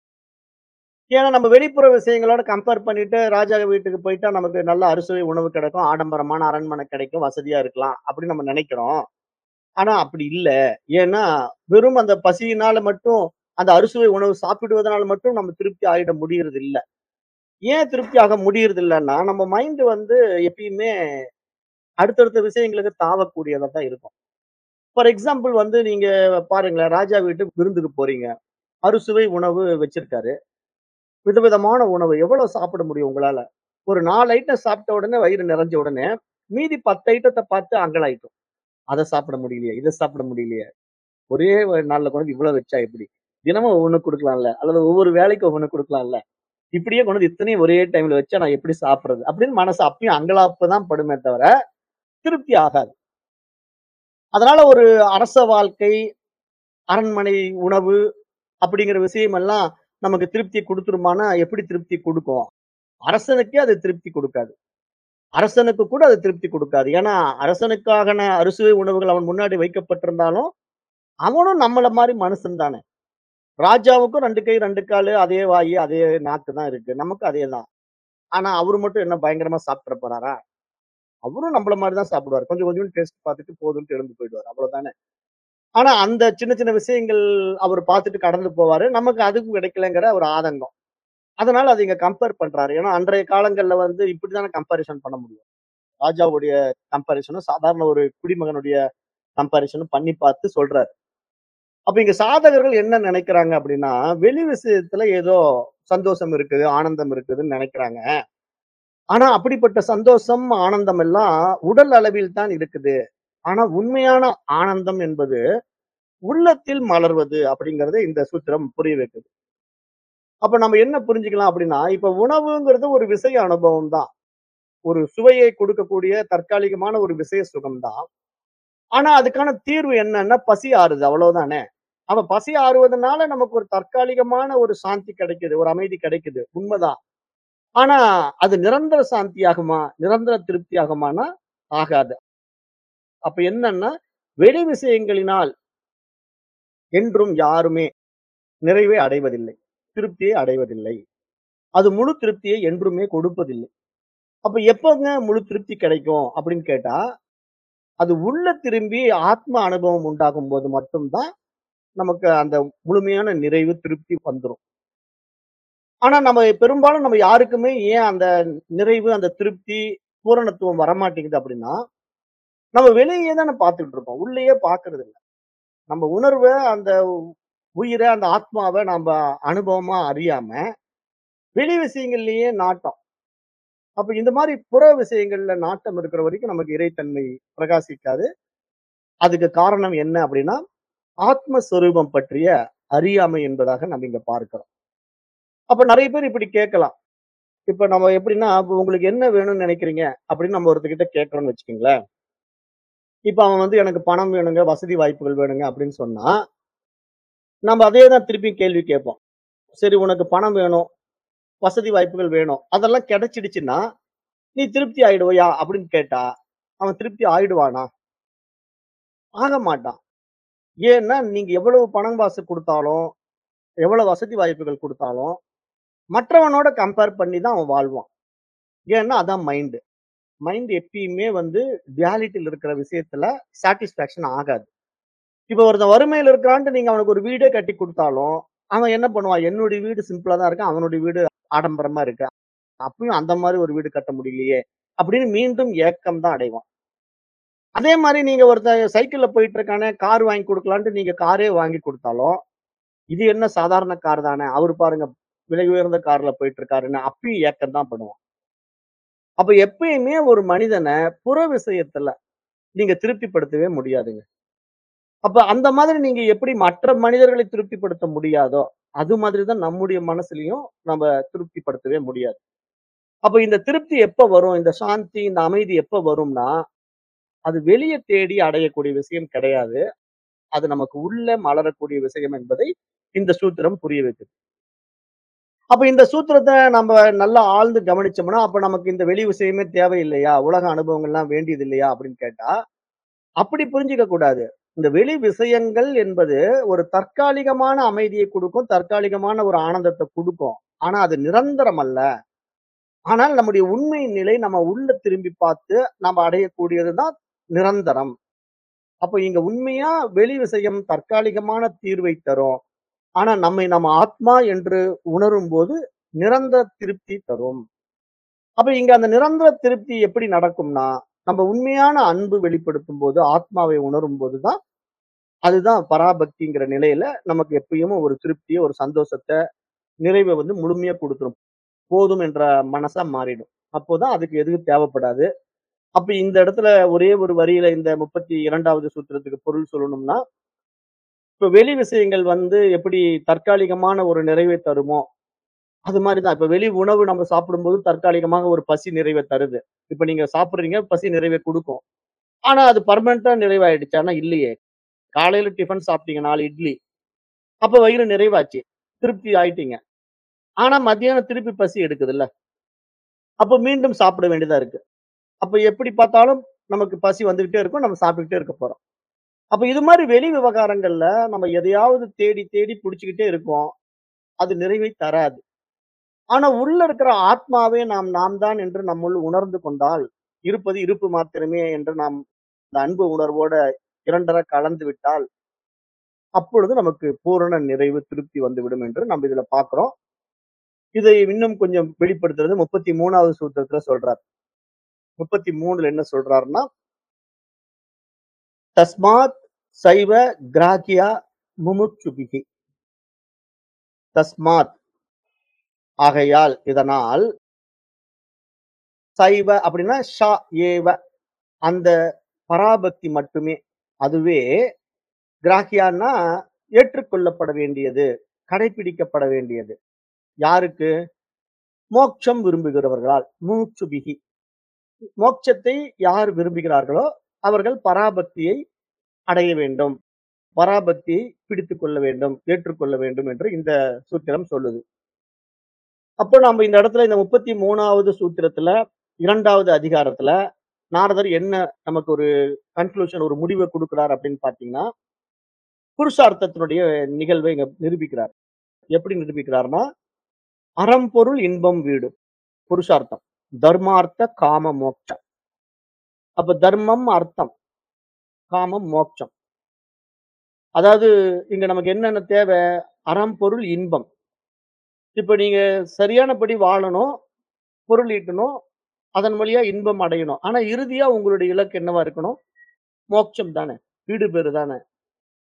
ஏன்னா நம்ம வெளிப்புற விஷயங்களோட கம்பேர் பண்ணிட்டு ராஜா வீட்டுக்கு போயிட்டா நமக்கு நல்ல அறுசுவை உணவு கிடைக்கும் ஆடம்பரமான அரண்மனை கிடைக்கும் வசதியா இருக்கலாம் அப்படின்னு நம்ம நினைக்கிறோம் ஆனா அப்படி இல்ல ஏன்னா வெறும் அந்த பசியினால மட்டும் அந்த அறுசுவை உணவு சாப்பிடுவதனால மட்டும் நம்ம திருப்தி ஆகிட முடியறது இல்ல ஏன் திருப்தி ஆக முடியறது இல்லைன்னா நம்ம மைண்ட் வந்து எப்பயுமே அடுத்தடுத்த விஷயங்களுக்கு தாவக்கூடியதா தான் இருக்கும் ஃபார் எக்ஸாம்பிள் வந்து நீங்க பாருங்களேன் ராஜா வீட்டு விருந்துக்கு போறீங்க அறுசுவை உணவு வச்சிருக்காரு விதவிதமான உணவு எவ்வளவு சாப்பிட முடியும் உங்களால ஒரு நாலு ஐட்டம் சாப்பிட்ட உடனே வயிறு நிறைஞ்ச உடனே மீதி பத்து ஐட்டத்தை பார்த்து அங்கலாயிட்டோம் அதை சாப்பிட முடியலையே இதை சாப்பிட முடியலையே ஒரே ஒரு நாள்ல கொண்டு வந்து இவ்வளவு வச்சா எப்படி தினமும் ஒவ்வொன்று கொடுக்கலாம்ல அல்லது ஒவ்வொரு வேலைக்கு ஒவ்வொன்று கொடுக்கலாம்ல இப்படியே கொண்டு வந்து இத்தனையும் ஒரே டைம்ல வச்சா நான் எப்படி சாப்பிடுறது அப்படின்னு மனசு அப்பயும் அங்கலாப்பு தான் படுமே தவிர திருப்தி ஆகாது அதனால ஒரு அரச வாழ்க்கை அரண்மனை உணவு அப்படிங்கிற விஷயம் எல்லாம் நமக்கு திருப்தி கொடுத்துருமானா எப்படி திருப்தி கொடுக்கும் அரசனுக்கே அது திருப்தி கொடுக்காது அரசனுக்கு கூட அது திருப்தி கொடுக்காது ஏன்னா அரசனுக்காகன அறுசுவை உணவுகள் அவன் முன்னாடி வைக்கப்பட்டிருந்தாலும் அவனும் நம்மள மாதிரி மனுஷன் தானே ராஜாவுக்கும் ரெண்டு கை ரெண்டு காலு அதே வாயு அதே நாக்கு தான் இருக்கு நமக்கு அதே தான் ஆனா அவரு மட்டும் என்ன பயங்கரமா சாப்பிட போறாரா அவரும் நம்மள மாதிரி தான் சாப்பிடுவார் கொஞ்சம் கொஞ்சம் டேஸ்ட் பார்த்துட்டு போதும்ட்டு எழுந்து போயிடுவார் அவ்வளவுதானே ஆனா அந்த சின்ன சின்ன விஷயங்கள் அவர் பார்த்துட்டு கடந்து போவாரு நமக்கு அதுக்கும் கிடைக்கலங்கிற ஒரு ஆதங்கம் அதனால அதை இங்க கம்பேர் பண்றாரு ஏன்னா அன்றைய காலங்கள்ல வந்து இப்படிதானே கம்பாரிசன் பண்ண முடியும் ராஜாவுடைய கம்பாரிசனும் சாதாரண ஒரு குடிமகனுடைய கம்பாரிசனும் பண்ணி பார்த்து சொல்றாரு அப்ப இங்க சாதகர்கள் என்ன நினைக்கிறாங்க அப்படின்னா வெளி விஷயத்துல ஏதோ சந்தோஷம் இருக்குது ஆனந்தம் இருக்குதுன்னு நினைக்கிறாங்க ஆனா அப்படிப்பட்ட சந்தோஷம் ஆனந்தம் எல்லாம் உடல் அளவில் தான் இருக்குது ஆனா உண்மையான ஆனந்தம் என்பது உள்ளத்தில் மலர்வது அப்படிங்கறத இந்த சூத்திரம் புரிய வைக்குது அப்ப நம்ம என்ன புரிஞ்சுக்கலாம் அப்படின்னா இப்ப உணவுங்கிறது ஒரு விஷய அனுபவம் தான் ஒரு சுவையை கொடுக்கக்கூடிய தற்காலிகமான ஒரு விஷய சுகம் தான் ஆனா அதுக்கான தீர்வு என்னன்னா பசி ஆறுது அவ்வளவுதானே அப்ப பசி ஆறுவதனால நமக்கு ஒரு தற்காலிகமான ஒரு சாந்தி கிடைக்குது ஒரு அமைதி கிடைக்குது உண்மைதான் ஆனா அது நிரந்தர சாந்தி ஆகுமா நிரந்தர திருப்தி ஆகுமானா ஆகாது அப்ப என்னன்னா வெளி விஷயங்களினால் என்றும் யாருமே நிறைவை அடைவதில்லை திருப்தியை அடைவதில்லை அது முழு திருப்தியை என்றுமே கொடுப்பதில்லை அப்ப எப்பங்க முழு திருப்தி கிடைக்கும் அப்படின்னு கேட்டா அது உள்ள திரும்பி ஆத்ம அனுபவம் உண்டாகும் போது மட்டும்தான் நமக்கு அந்த முழுமையான நிறைவு திருப்தி வந்துடும் ஆனா நம்ம பெரும்பாலும் நம்ம யாருக்குமே ஏன் அந்த நிறைவு அந்த திருப்தி பூரணத்துவம் வரமாட்டேங்குது அப்படின்னா நம்ம வெளியே தானே பார்த்துட்டு இருக்கோம் உள்ளேயே பார்க்கறது இல்லை நம்ம உணர்வை அந்த உயிர அந்த ஆத்மாவ நம்ப அனுபவமா அறியாம, வெளி விஷயங்கள்லயே நாட்டம். அப்ப இந்த மாரி புற விஷயங்கள்ல நாட்டம் இருக்கிற வரைக்கும் நமக்கு இறைத்தன்மை பிரகாசிக்காது. அதுக்கு காரணம் என்ன அப்படின்னா, ஆத்மஸ்வரூபம் பற்றிய அறியாமை என்பதாக நம்ம இங்க பார்க்கிறோம். அப்ப நெறைய பேர் இப்படி கேட்கலாம். இப்ப நம்ம எப்படின்னா, "அப்ப உங்களுக்கு என்ன வேணும்னு நெனைக்கிறீங்க?" அப்படின்னு நம்ம ஒருத்தர்கிட்ட கேட்கிறோம்னு வச்சுக்கங்களேன். இப்ப அவன் வந்து எனக்கு பணம் வேணுங்க, வசதி வாய்ப்புகள் வேணுங்க அப்படின்னு சொன்னா, நம்ம அதே தான் திருப்பி கேள்வி கேட்போம். சரி உனக்கு பணம் வேணும், வசதி வாய்ப்புகள் வேணும். அதெல்லாம் கிடைச்சிடுச்சுன்னா, "நீ திருப்தி ஆயிடுவையா?" அப்படின்னு கேட்டா, அவன் திருப்தி ஆயிடுவானா? ஆக மாட்டான். ஏன்னா, நீங்க எவ்வளவு பணம் காசு குடுத்தாலும், எவ்வளவு வசதி வாய்ப்புகள் குடுத்தாலும், மற்றவனோட கம்பேர் பண்ணி தான் அவன் வாழ்வான். ஏன்னா அதான் மைண்ட். மைண்ட் எப்பயுமே வந்து ரியாலிட்டில இருக்கிற விஷயத்துல சாட்டிஸ்ஃபாக்ஷன் ஆகாது. இப்ப ஒருத்தன் வறுமையில இருக்கிறான்ட்டு நீங்க அவனுக்கு ஒரு வீடே கட்டி குடுத்தாலும், அவன் என்ன பண்ணுவான்? என்னுடைய வீடு சிம்பிளா தான் இருக்கு. அவனுடைய வீடு ஆடம்பரமா இருக்கு. அப்பயும் அந்த மாரி ஒரு வீடு கட்ட முடியலையே! அப்படின்னு மீண்டும் ஏக்கம் தான் அடைவான். அதே மாரி நீங்க ஒருத்தன் சைக்கிள்ல போயிட்டு இருக்கானே, கார் வாங்கி குடுக்கலான்ட்டு நீங்க காரே வாங்கி குடுத்தாலும், இது என்ன சாதாரண கார் தானே! அவரு பாருங்க விலை உயர்ந்த கார்ல போயிட்டு இருக்காருன்னு அப்பயும் ஏக்கம் தான் படுவான். அப்ப எப்பயுமே ஒரு மனிதன புற விஷயத்துல நீங்க திருப்திப்படுத்தவே முடியாதுங்க. அப்ப அந்த மாதிரி நீங்க எப்படி மற்ற மனிதர்களை திருப்திப்படுத்த முடியாதோ, அது மாதிரி தான் நம்முடைய மனசுலயும் நம்ம திருப்திப்படுத்தவே முடியாது. அப்ப இந்த திருப்தி எப்ப வரும்? இந்த சாந்தி, இந்த அமைதி எப்ப வரும்னா, அது வெளிய தேடி அடையக்கூடிய விஷயம் கிடையாது. அது நமக்கு உள்ள மலரக்கூடிய விஷயம் என்பதை இந்த சூத்திரம் புரிய வைக்குது. அப்ப இந்த சூத்திரத்த நம்ம நல்லா ஆழ்ந்து கவனிச்சோம்னா, அப்ப நமக்கு இந்த வெளி விஷயமே தேவையில்லையா? உலக அனுபவங்கள்லாம் வேண்டியது இல்லையா? அப்படின்னு கேட்டா, அப்படி புரிஞ்சுக்க கூடாது. இந்த வெளி விஷயங்கள் என்பது ஒரு தற்காலிகமான அமைதியை குடுக்கும். தற்காலிகமான ஒரு ஆனந்தத்த குடுக்கும். ஆனா அது நிரந்தரம் அல்ல. ஆனால் நம்முடைய உண்மை நிலை நம்ம உள்ள திரும்பி பார்த்து நம்ம அடையக்கூடியது தான் நிரந்தரம். அப்ப இங்க உண்மையா வெளி விஷயம் தற்காலிகமான தீர்வை தரும். ஆனா நம்மை நம்ம ஆத்மா என்று உணரும்போது நிரந்தர திருப்தி தரும். அப்ப இங்க அந்த நிரந்தர திருப்தி எப்படி நடக்கும்னா, நம்ம உண்மையான அன்பு வெளிப்படுத்தும்போது, ஆத்மாவை உணரும்போது தான், அதுதான் பராபக்திங்கிற நிலையில நமக்கு எப்பயும் ஒரு திருப்திய, ஒரு சந்தோஷத்த, நிறைவ வந்து முழுமையா குடுத்துரும். போதும் என்ற மனசா மாறிடும். அப்போதான் அதுக்கு எதுவும் தேவைப்படாது. அப்ப இந்த இடத்துல ஒரே ஒரு வரியில இந்த 32வது சூத்திரத்துக்கு பொருள் சொல்லணும்னா, இப்ப வெளி விஷயங்கள் வந்து எப்படி தற்காலிகமான ஒரு நிறைவை தருமோ, அது மாரி தான். இப்ப வெளி உணவு நம்ம சாப்பிடும்போது தற்காலிகமாக ஒரு பசி நிறைவ தருது. இப்ப நீங்க சாப்பிடுறீங்க, பசி நிறைவை குடுக்கும். ஆனா அது பெர்மனன்ட்டா நிறைவாயிடுச்சான்னா இல்லையே. காலையில டிஃபன் சாப்பிட்டீங்க 4 இட்லி. அப்ப வயிறு நிறைவாச்சு. திருப்தி ஆயிட்டீங்க. ஆனா மத்தியானம் திருப்பி பசி எடுக்குதுல்ல. அப்ப மீண்டும் சாப்பிட வேண்டியதா இருக்கு. அப்ப எப்படி பார்த்தாலும் நமக்கு பசி வந்துகிட்டே இருக்கும். நம்ம சாப்பிட்டுக்கிட்டே இருக்க போறோம். அப்ப இது மாரி வெளி விவகாரங்கள்ல நம்ம எதையாவது தேடி தேடி புடிச்சுக்கிட்டே இருக்கோம். அது நிறைவை தராது. ஆனா உள்ள இருக்கிற ஆத்மாவே நாம் நாம் தான் என்று நம்முள் உணர்ந்து கொண்டால், இருப்பது இருப்பு மாத்திரமே என்று நாம் இந்த அன்பு உணர்வோட இரண்டற கலந்து விட்டால், அப்பொழுது நமக்கு பூரண நிறைவு, திருப்தி வந்துவிடும் என்று நம்ம இதுல பார்க்கிறோம். இதை இன்னும் கொஞ்சம் வெளிப்படுத்துறது 33வது சூத்திரத்துல சொல்றார். 33ல என்ன சொல்றாருன்னா, தஸ்மாத் சைவ கிராஹ்யா முமுட்சுபிஹி. தஸ்மாத் ஆகையால் இதனால் சைவ அப்படின்னா ஷ ஏவ அந்த பராபக்தி மட்டுமே அதுவே கிராஹ்யான்னா ஏற்றுக்கொள்ளப்பட வேண்டியது, கடைபிடிக்கப்பட வேண்டியது. யாருக்கு? மோட்சம் விரும்புகிறவர்களால். முமுட்சுபிஹி. மோட்சத்தை யார் விரும்புகிறார்களோ, அவர்கள் பராபக்தியை அடைய வேண்டும். பராபக்தியை பிடித்துக் கொள்ள வேண்டும், ஏற்றுக்கொள்ள வேண்டும் என்று இந்த சூத்திரம் சொல்லுது. அப்போ நம்ம இந்த இடத்துல இந்த 33வது சூத்திரத்துல 2வது அதிகாரத்துல நாரதர் என்ன நமக்கு ஒரு கன்க்ளூஷன் ஒரு முடிவ குடுக்கிறார் அப்படின்னு பார்த்தீங்கன்னா, புருஷார்த்தத்தினுடைய நிகழ்வை இங்க நிரூபிக்கிறார். எப்படி நிரூபிக்கிறார்ன்னா, அறம், பொருள், இன்பம், வீடு. புருஷார்த்தம். தர்மார்த்த, காம, மோட்சம். அப்ப தர்மம், அர்த்தம். காமம், மோட்சம். அதாவது இங்க நமக்கு என்னென்ன தேவை? அறம், பொருள், இன்பம். இப்ப நீங்க சரியானபடி வாழணும், பொருள் ஈட்டணும், அதன் வழியா இன்பம் அடையணும். ஆனா இறுதியா உங்களுடைய இலக்கு என்னவா இருக்கணும்? மோட்சம் தானே. வீடு பேறு தானே.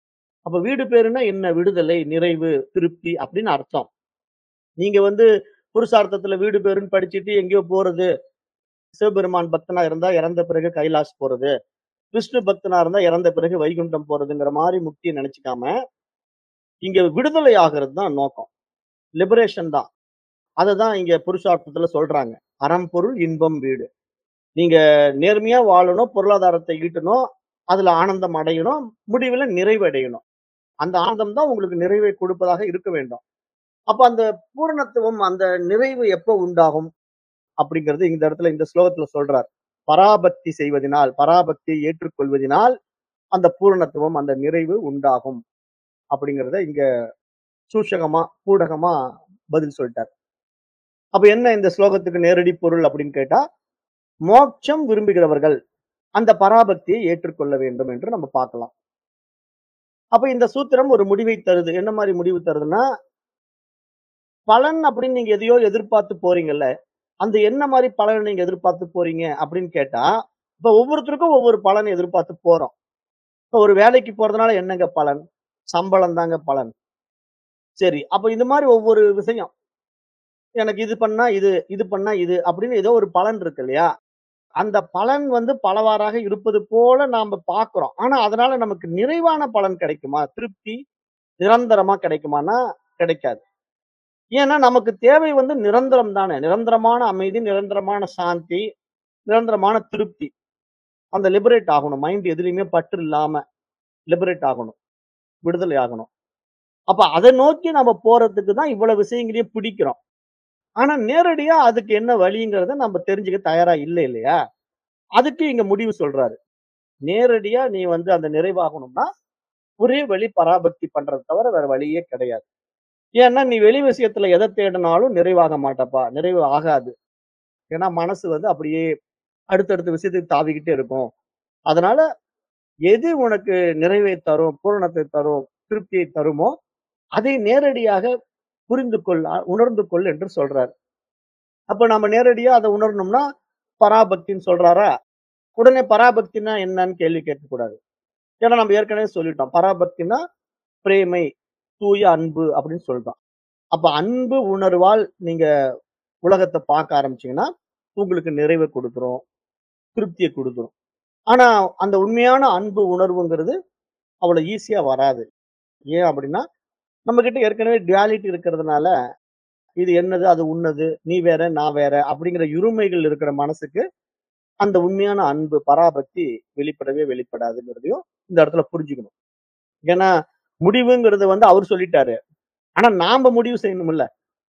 அப்ப வீடு பேருன்னா என்ன? விடுதலை, நிறைவு, திருப்தி அப்படின்னு அர்த்தம். நீங்க வந்து புருஷார்த்தத்துல வீடு பேருன்னு படிச்சுட்டு எங்கேயோ போறது. சிவபெருமான் பக்தனா இருந்தா இறந்த பிறகு கைலாஷ் போறது. விஷ்ணு பக்தனா இருந்தா இறந்த பிறகு வைகுண்டம் போறதுங்கிற மாரி முக்திய நெனச்சுக்காம, இங்க விடுதலை ஆகுறது தான் நோக்கம். லிபரேஷன் தான். அததான் இங்க புருஷார்த்தத்துல சொல்றாங்க. அறம், பொருள், இன்பம், வீடு. நீங்க நேர்மையா வாழணும், பொருளாதாரத்தை ஈட்டணும், அதுல ஆனந்தம் அடையணும், முடிவுல நிறைவு அடையணும். அந்த ஆனந்தம் தான் உங்களுக்கு நிறைவை கொடுப்பதாக இருக்க வேண்டும். அப்ப அந்த பூரணத்துவம், அந்த நிறைவு எப்ப உண்டாகும்? அப்படிங்கிறது இந்த இடத்துல இந்த ஸ்லோகத்துல சொல்றார். பராபக்தி செய்வதினால், பராபக்தியை ஏற்றுக்கொள்வதினால், அந்த பூரணத்துவம், அந்த நிறைவு உண்டாகும். அப்படிங்கிறத இங்க சூசகமா, பூடகமா பதில் சொல்ட்டார். அப்ப என்ன இந்த ஸ்லோகத்துக்கு நேரடி பொருள் அப்படின்னு கேட்டா, மோட்சம் விரும்புகிறவர்கள் அந்த பராபக்தியை ஏற்றுக்கொள்ள வேண்டும் என்று நம்ம பார்க்கலாம். அப்ப இந்த சூத்திரம் ஒரு முடிவை தருது. என்ன மாரி முடிவு தருதுன்னா பலன் அப்படின்னு நீங்க எதையோ எதிர்பார்த்து போறீங்கல்ல, அந்த என்ன மாரி பலன நீங்க எதிர்பார்த்து போறீங்க அப்படின்னு கேட்டா, இப்ப ஒவ்வொருத்தருக்கும் ஒவ்வொரு பலன் எதிர்பார்த்து போறோம். இப்ப ஒரு வேலைக்கு போறதுனால என்னங்க பலன்? சம்பளம் தாங்க பலன். சரி. அப்ப இந்த மாரி ஒவ்வொரு விஷயம். எனக்கு இது பண்ணா இது, இது பண்ணா இது அப்படின்னு ஏதோ ஒரு பலன் இருக்கு இல்லையா? அந்த பலன் வந்து பலவாறாக இருப்பது போல நாம பார்க்கிறோம். ஆனா அதனால நமக்கு நிறைவான பலன் கிடைக்குமா? திருப்தி நிரந்தரமா கிடைக்குமான்னா கிடைக்காது. ஏன்னா நமக்கு தேவை வந்து நிரந்தரம் தானே. நிரந்தரமான அமைதி, நிரந்தரமான சாந்தி, நிரந்தரமான திருப்தி. அந்த லிபரேட் ஆகணும். மைண்ட் எதுலயுமே பற்று இல்லாம லிபரேட் ஆகணும். விடுதலை ஆகணும். அப்ப அத நோக்கி நம்ம போறதுக்கு தான் இவ்வளவு விஷயங்களையும் பிடிக்கிறோம். ஆனா நேரடியா அதுக்கு என்ன வழிங்கிறத நம்ம தெரிஞ்சுக்க தயாரா இல்ல இல்லையா? அதுக்கு இங்க முடிவு சொல்றாரு. நேரடியா நீ வந்து அந்த நிறைவாகணும்னா, ஒரே வழி பராபக்தி பண்றத தவிர வேற வழியே கிடையாது. ஏன்னா நீ வெளி விஷயத்துல எத தேடினாலும் நிறைவாக மாட்டப்பா. நிறைவு ஆகாது. ஏன்னா மனசு வந்து அப்படியே அடுத்தடுத்த விஷயத்துக்கு தாவிக்கிட்டே இருக்கும். அதனால எது உனக்கு நிறைவை தரும், பூரணத்தை தரும், திருப்தியை தருமோ, அதை நேரடியாக புரிந்து கொள், அ உணர்ந்து கொள் என்று சொல்றார். அப்ப நம்ம நேரடியா அத உணரணும்னா, பராபக்தின்னு சொல்றாரா? உடனே பராபக்தின்னா என்னன்னு கேள்வி கேட்கக்கூடாது. ஏன்னா நம்ம ஏற்கனவே சொல்லிட்டோம். பராபக்தின்னா பிரேமை, தூய அன்பு அப்படின்னு சொல்றோம். அப்ப அன்பு உணர்வால் நீங்க உலகத்த பார்க்க ஆரம்பிச்சீங்கன்னா, உங்களுக்கு நிறைவ குடுத்துரும். திருப்திய குடுத்துரும். ஆனா அந்த உண்மையான அன்பு உணர்வுங்கிறது அவ்வளவு ஈஸியா வராது. ஏன் அப்படின்னா, நம்மகிட்ட ஏற்கனவே டுயாலிட்டி இருக்கிறதுனால, இது என்னது, அது உன்னது, நீ வேற, நான் வேற அப்படிங்கிற இருமைகள் இருக்கிற மனசுக்கு, அந்த உண்மையான அன்பு, பராபக்தி வெளிப்படவே வெளிப்படாதுங்கிறதையும் இந்த இடத்துல புரிஞ்சுக்கணும். ஏன்னா, முடிவுங்கிறது வந்து அவரு சொல்லிட்டாரு. ஆனா நாம முடிவு செய்யணும்ல.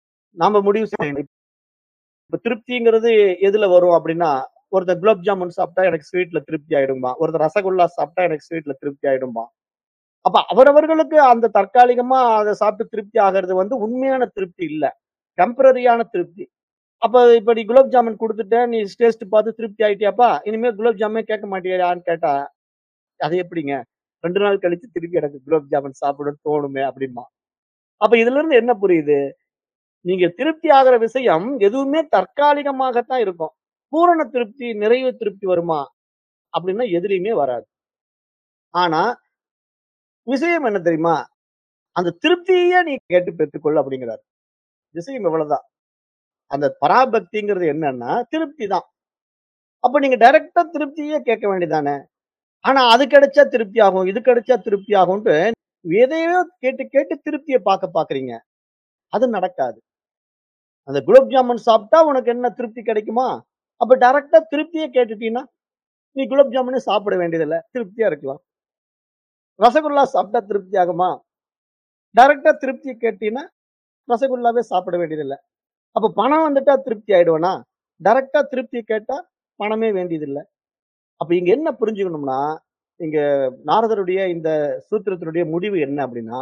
நாம முடிவு செய்யணும். இப்ப திருப்திங்கிறது எதுல வரும் அப்படின்னா, ஒருத்தன் குலாப் ஜாமுன் சாப்பிட்டா எனக்கு ஸ்வீட்ல திருப்தி ஆயிடும்பான். ஒருத்தன் ரசகுல்லா சாப்பிட்டா எனக்கு ஸ்வீட்ல திருப்தி ஆயிடும்பான். அப்ப அவரவர்களுக்கு அந்த தற்காலிகமா அத சாப்பிட்டு திருப்தி ஆகுறது வந்து உண்மையான திருப்தி இல்ல. டெம்பரரியான திருப்தி. அப்ப இப்ப நீ குலாப் ஜாமுன் குடுத்துட்ட, நீ டேஸ்ட் பார்த்து திருப்தி ஆயிட்டியாப்பா? இனிமே குலாப் ஜாமுனே கேட்க மாட்டியான்னு கேட்டா, அது எப்படிங்க? 2 நாள் கழிச்சு திருப்பி எனக்கு குலாப் ஜாமுன் சாப்பிடணும்னு தோணுமே அப்படிம்பான். அப்ப இதுல இருந்து என்ன புரியுது? நீங்க திருப்தி ஆகுற விஷயம் எதுவுமே தற்காலிகமாகத்தான் இருக்கும். பூரண திருப்தி, நிறைவு திருப்தி வருமா? அப்படின்னா எதுலயுமே வராது. ஆனா, விஷயம் என்ன தெரியுமா? அந்த திருப்தியே நீ கேட்டு பெற்றுக்கொள் அப்படிங்கிறாரு. விஷயம் இவ்வளவுதான். அந்த பராபக்திங்கிறது என்னன்னா, திருப்தி தான். அப்ப நீங்க டைரக்ட்டா திருப்தியே கேட்க வேண்டியதுதானே. ஆனா அது கிடைச்சா திருப்தி ஆகும், இது கிடைச்சா திருப்தி ஆகும்ன்ட்டு எதையோ கேட்டு கேட்டு திருப்திய பார்க்க பார்க்கிறீங்க. அது நடக்காது. அந்த குலாப் ஜாமுன் சாப்பிட்டா உனக்கு என்ன திருப்தி கிடைக்குமா? அப்ப டைரக்ட்டா திருப்தியே கேட்டுட்டீன்னா, நீ குலாப் ஜாமுனே சாப்பிட வேண்டியதில்ல. திருப்தியா இருக்கலாம். ரசகுல்லா சாப்பிட்டா திருப்தி ஆகுமா? டைரக்ட்டா திருப்திய கேட்டீன்னா, ரசகுல்லாவே சாப்பிட வேண்டியதில்ல. அப்ப பணம் வந்துட்டா திருப்தி ஆயிடுவேனா? டைரக்ட்டா திருப்திய கேட்டா பணமே வேண்டியதில்ல. அப்ப இங்க என்ன புரிஞ்சுக்கணும்னா, இங்க நாரதருடைய இந்த சூத்திரத்தினுடைய முடிவு என்ன அப்படின்னா,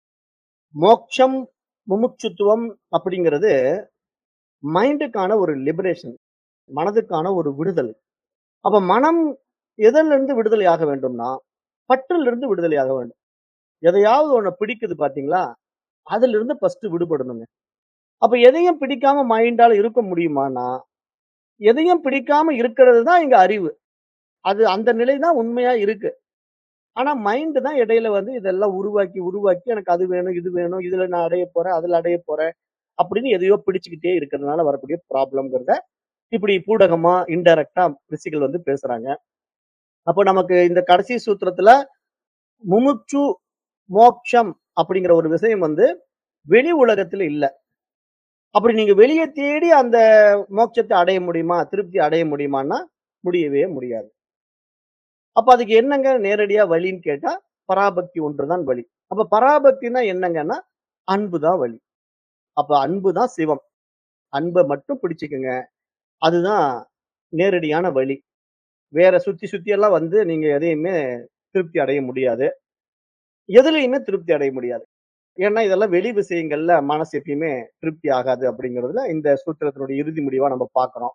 மோட்சம், முமுட்சுத்துவம் அப்படிங்கிறது மைண்டுக்கான ஒரு லிபரேஷன். மனதுக்கான ஒரு விடுதலை. அப்ப மனம் எதிலிருந்து விடுதலை ஆக வேண்டும்னா, பற்றிலிருந்து விடுதலை ஆக வேண்டும். எதையாவது ஒண்ண பிடிக்குது பார்த்தீங்களா? அதிலிருந்து ஃபர்ஸ்ட் விடுபடணுங்க. அப்ப எதையும் பிடிக்காம மைண்டால இருக்க முடியுமான்னா, எதையும் பிடிக்காம இருக்கிறது தான் இங்க அறிவு. அது அந்த நிலை தான் உண்மையா இருக்கு. ஆனா மைண்ட் தான் இடையில வந்து இதெல்லாம் உருவாக்கி, உருவாக்கி எனக்கு அது வேணும், இது வேணும், இதுல நான் அடைய போறேன், அதுல அடைய போறேன் அப்படின்னு எதையோ பிடிச்சுக்கிட்டே இருக்கிறதுனால வரக்கூடிய ப்ராப்ளம்ங்கிறத இப்படி பூடகமா, இன்டைரக்ட்டா ரிஷிகள் வந்து பேசுறாங்க. அப்போ நமக்கு இந்த கடைசி சூத்திரத்துல முமுட்சு மோக்ஷம் அப்படிங்கிற ஒரு விஷயம் வந்து வெளி உலகத்துல இல்ல. அப்படி நீங்க வெளிய தேடி அந்த மோட்சத்தை அடைய முடியுமா? திருப்தி அடைய முடியுமான்னா, முடியவே முடியாது. அப்ப அதுக்கு என்னங்க நேரடியா வழின்னு கேட்டா, பராபக்தி ஒன்றுதான் வழி. அப்ப பராபக்தின்னா என்னங்கன்னா, அன்பு தான் வழி. அப்ப அன்பு தான் சிவம். அன்ப மட்டும் பிடிச்சுக்கங்க. அதுதான் நேரடியான வழி. வேற சுத்தி சுத்தி எல்லாம் வந்து நீங்க எதையுமே திருப்தி அடைய முடியாது. எதுலயுமே திருப்தி அடைய முடியாது. ஏன்னா இதெல்லாம் வெளி விஷயங்கள்ல மனசு எப்பயுமே திருப்தி ஆகாது அப்படிங்கிறதுல இந்த சூத்திரத்தினுடைய இறுதி முடிவா நம்ம பார்க்கிறோம்.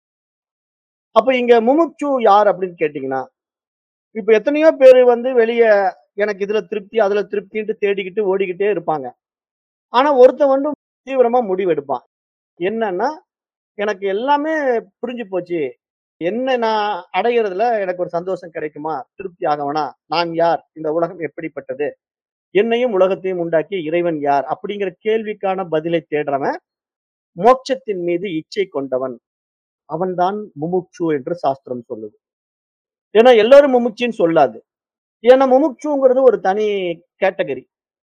அப்ப இங்க முமுட்சு யார் அப்படின்னு கேட்டீங்கன்னா, இப்ப எத்தனையோ பேரு வந்து வெளிய எனக்கு இதுல திருப்தி, அதுல திருப்தின்ட்டு தேடிக்கிட்டு ஓடிக்கிட்டே இருப்பாங்க. ஆனா ஒருத்தன் வந்து தீவிரமா முடிவெடுப்பான். என்னன்னா, எனக்கு எல்லாமே புரிஞ்சு போச்சு. என்ன நான் அடையறதுல எனக்கு ஒரு சந்தோஷம் கிடைக்குமா? திருப்தி ஆகவனா? நான் யார்? இந்த உலகம் எப்படிப்பட்டது? என்னையும் உலகத்தையும் உண்டாக்கிய இறைவன் யார்? அப்படிங்கிற கேள்விக்கான பதிலை தேடுறவன், மோட்சத்தின் மீது இச்சை கொண்டவன். அவன்தான் முமுட்சு என்று சாஸ்திரம் சொல்லுது. ஏன்னா எல்லாரும் முமுட்சுன்னு சொல்லாது. ஏன்னா முமுட்சுங்கிறது ஒரு தனி கேட்டகரி.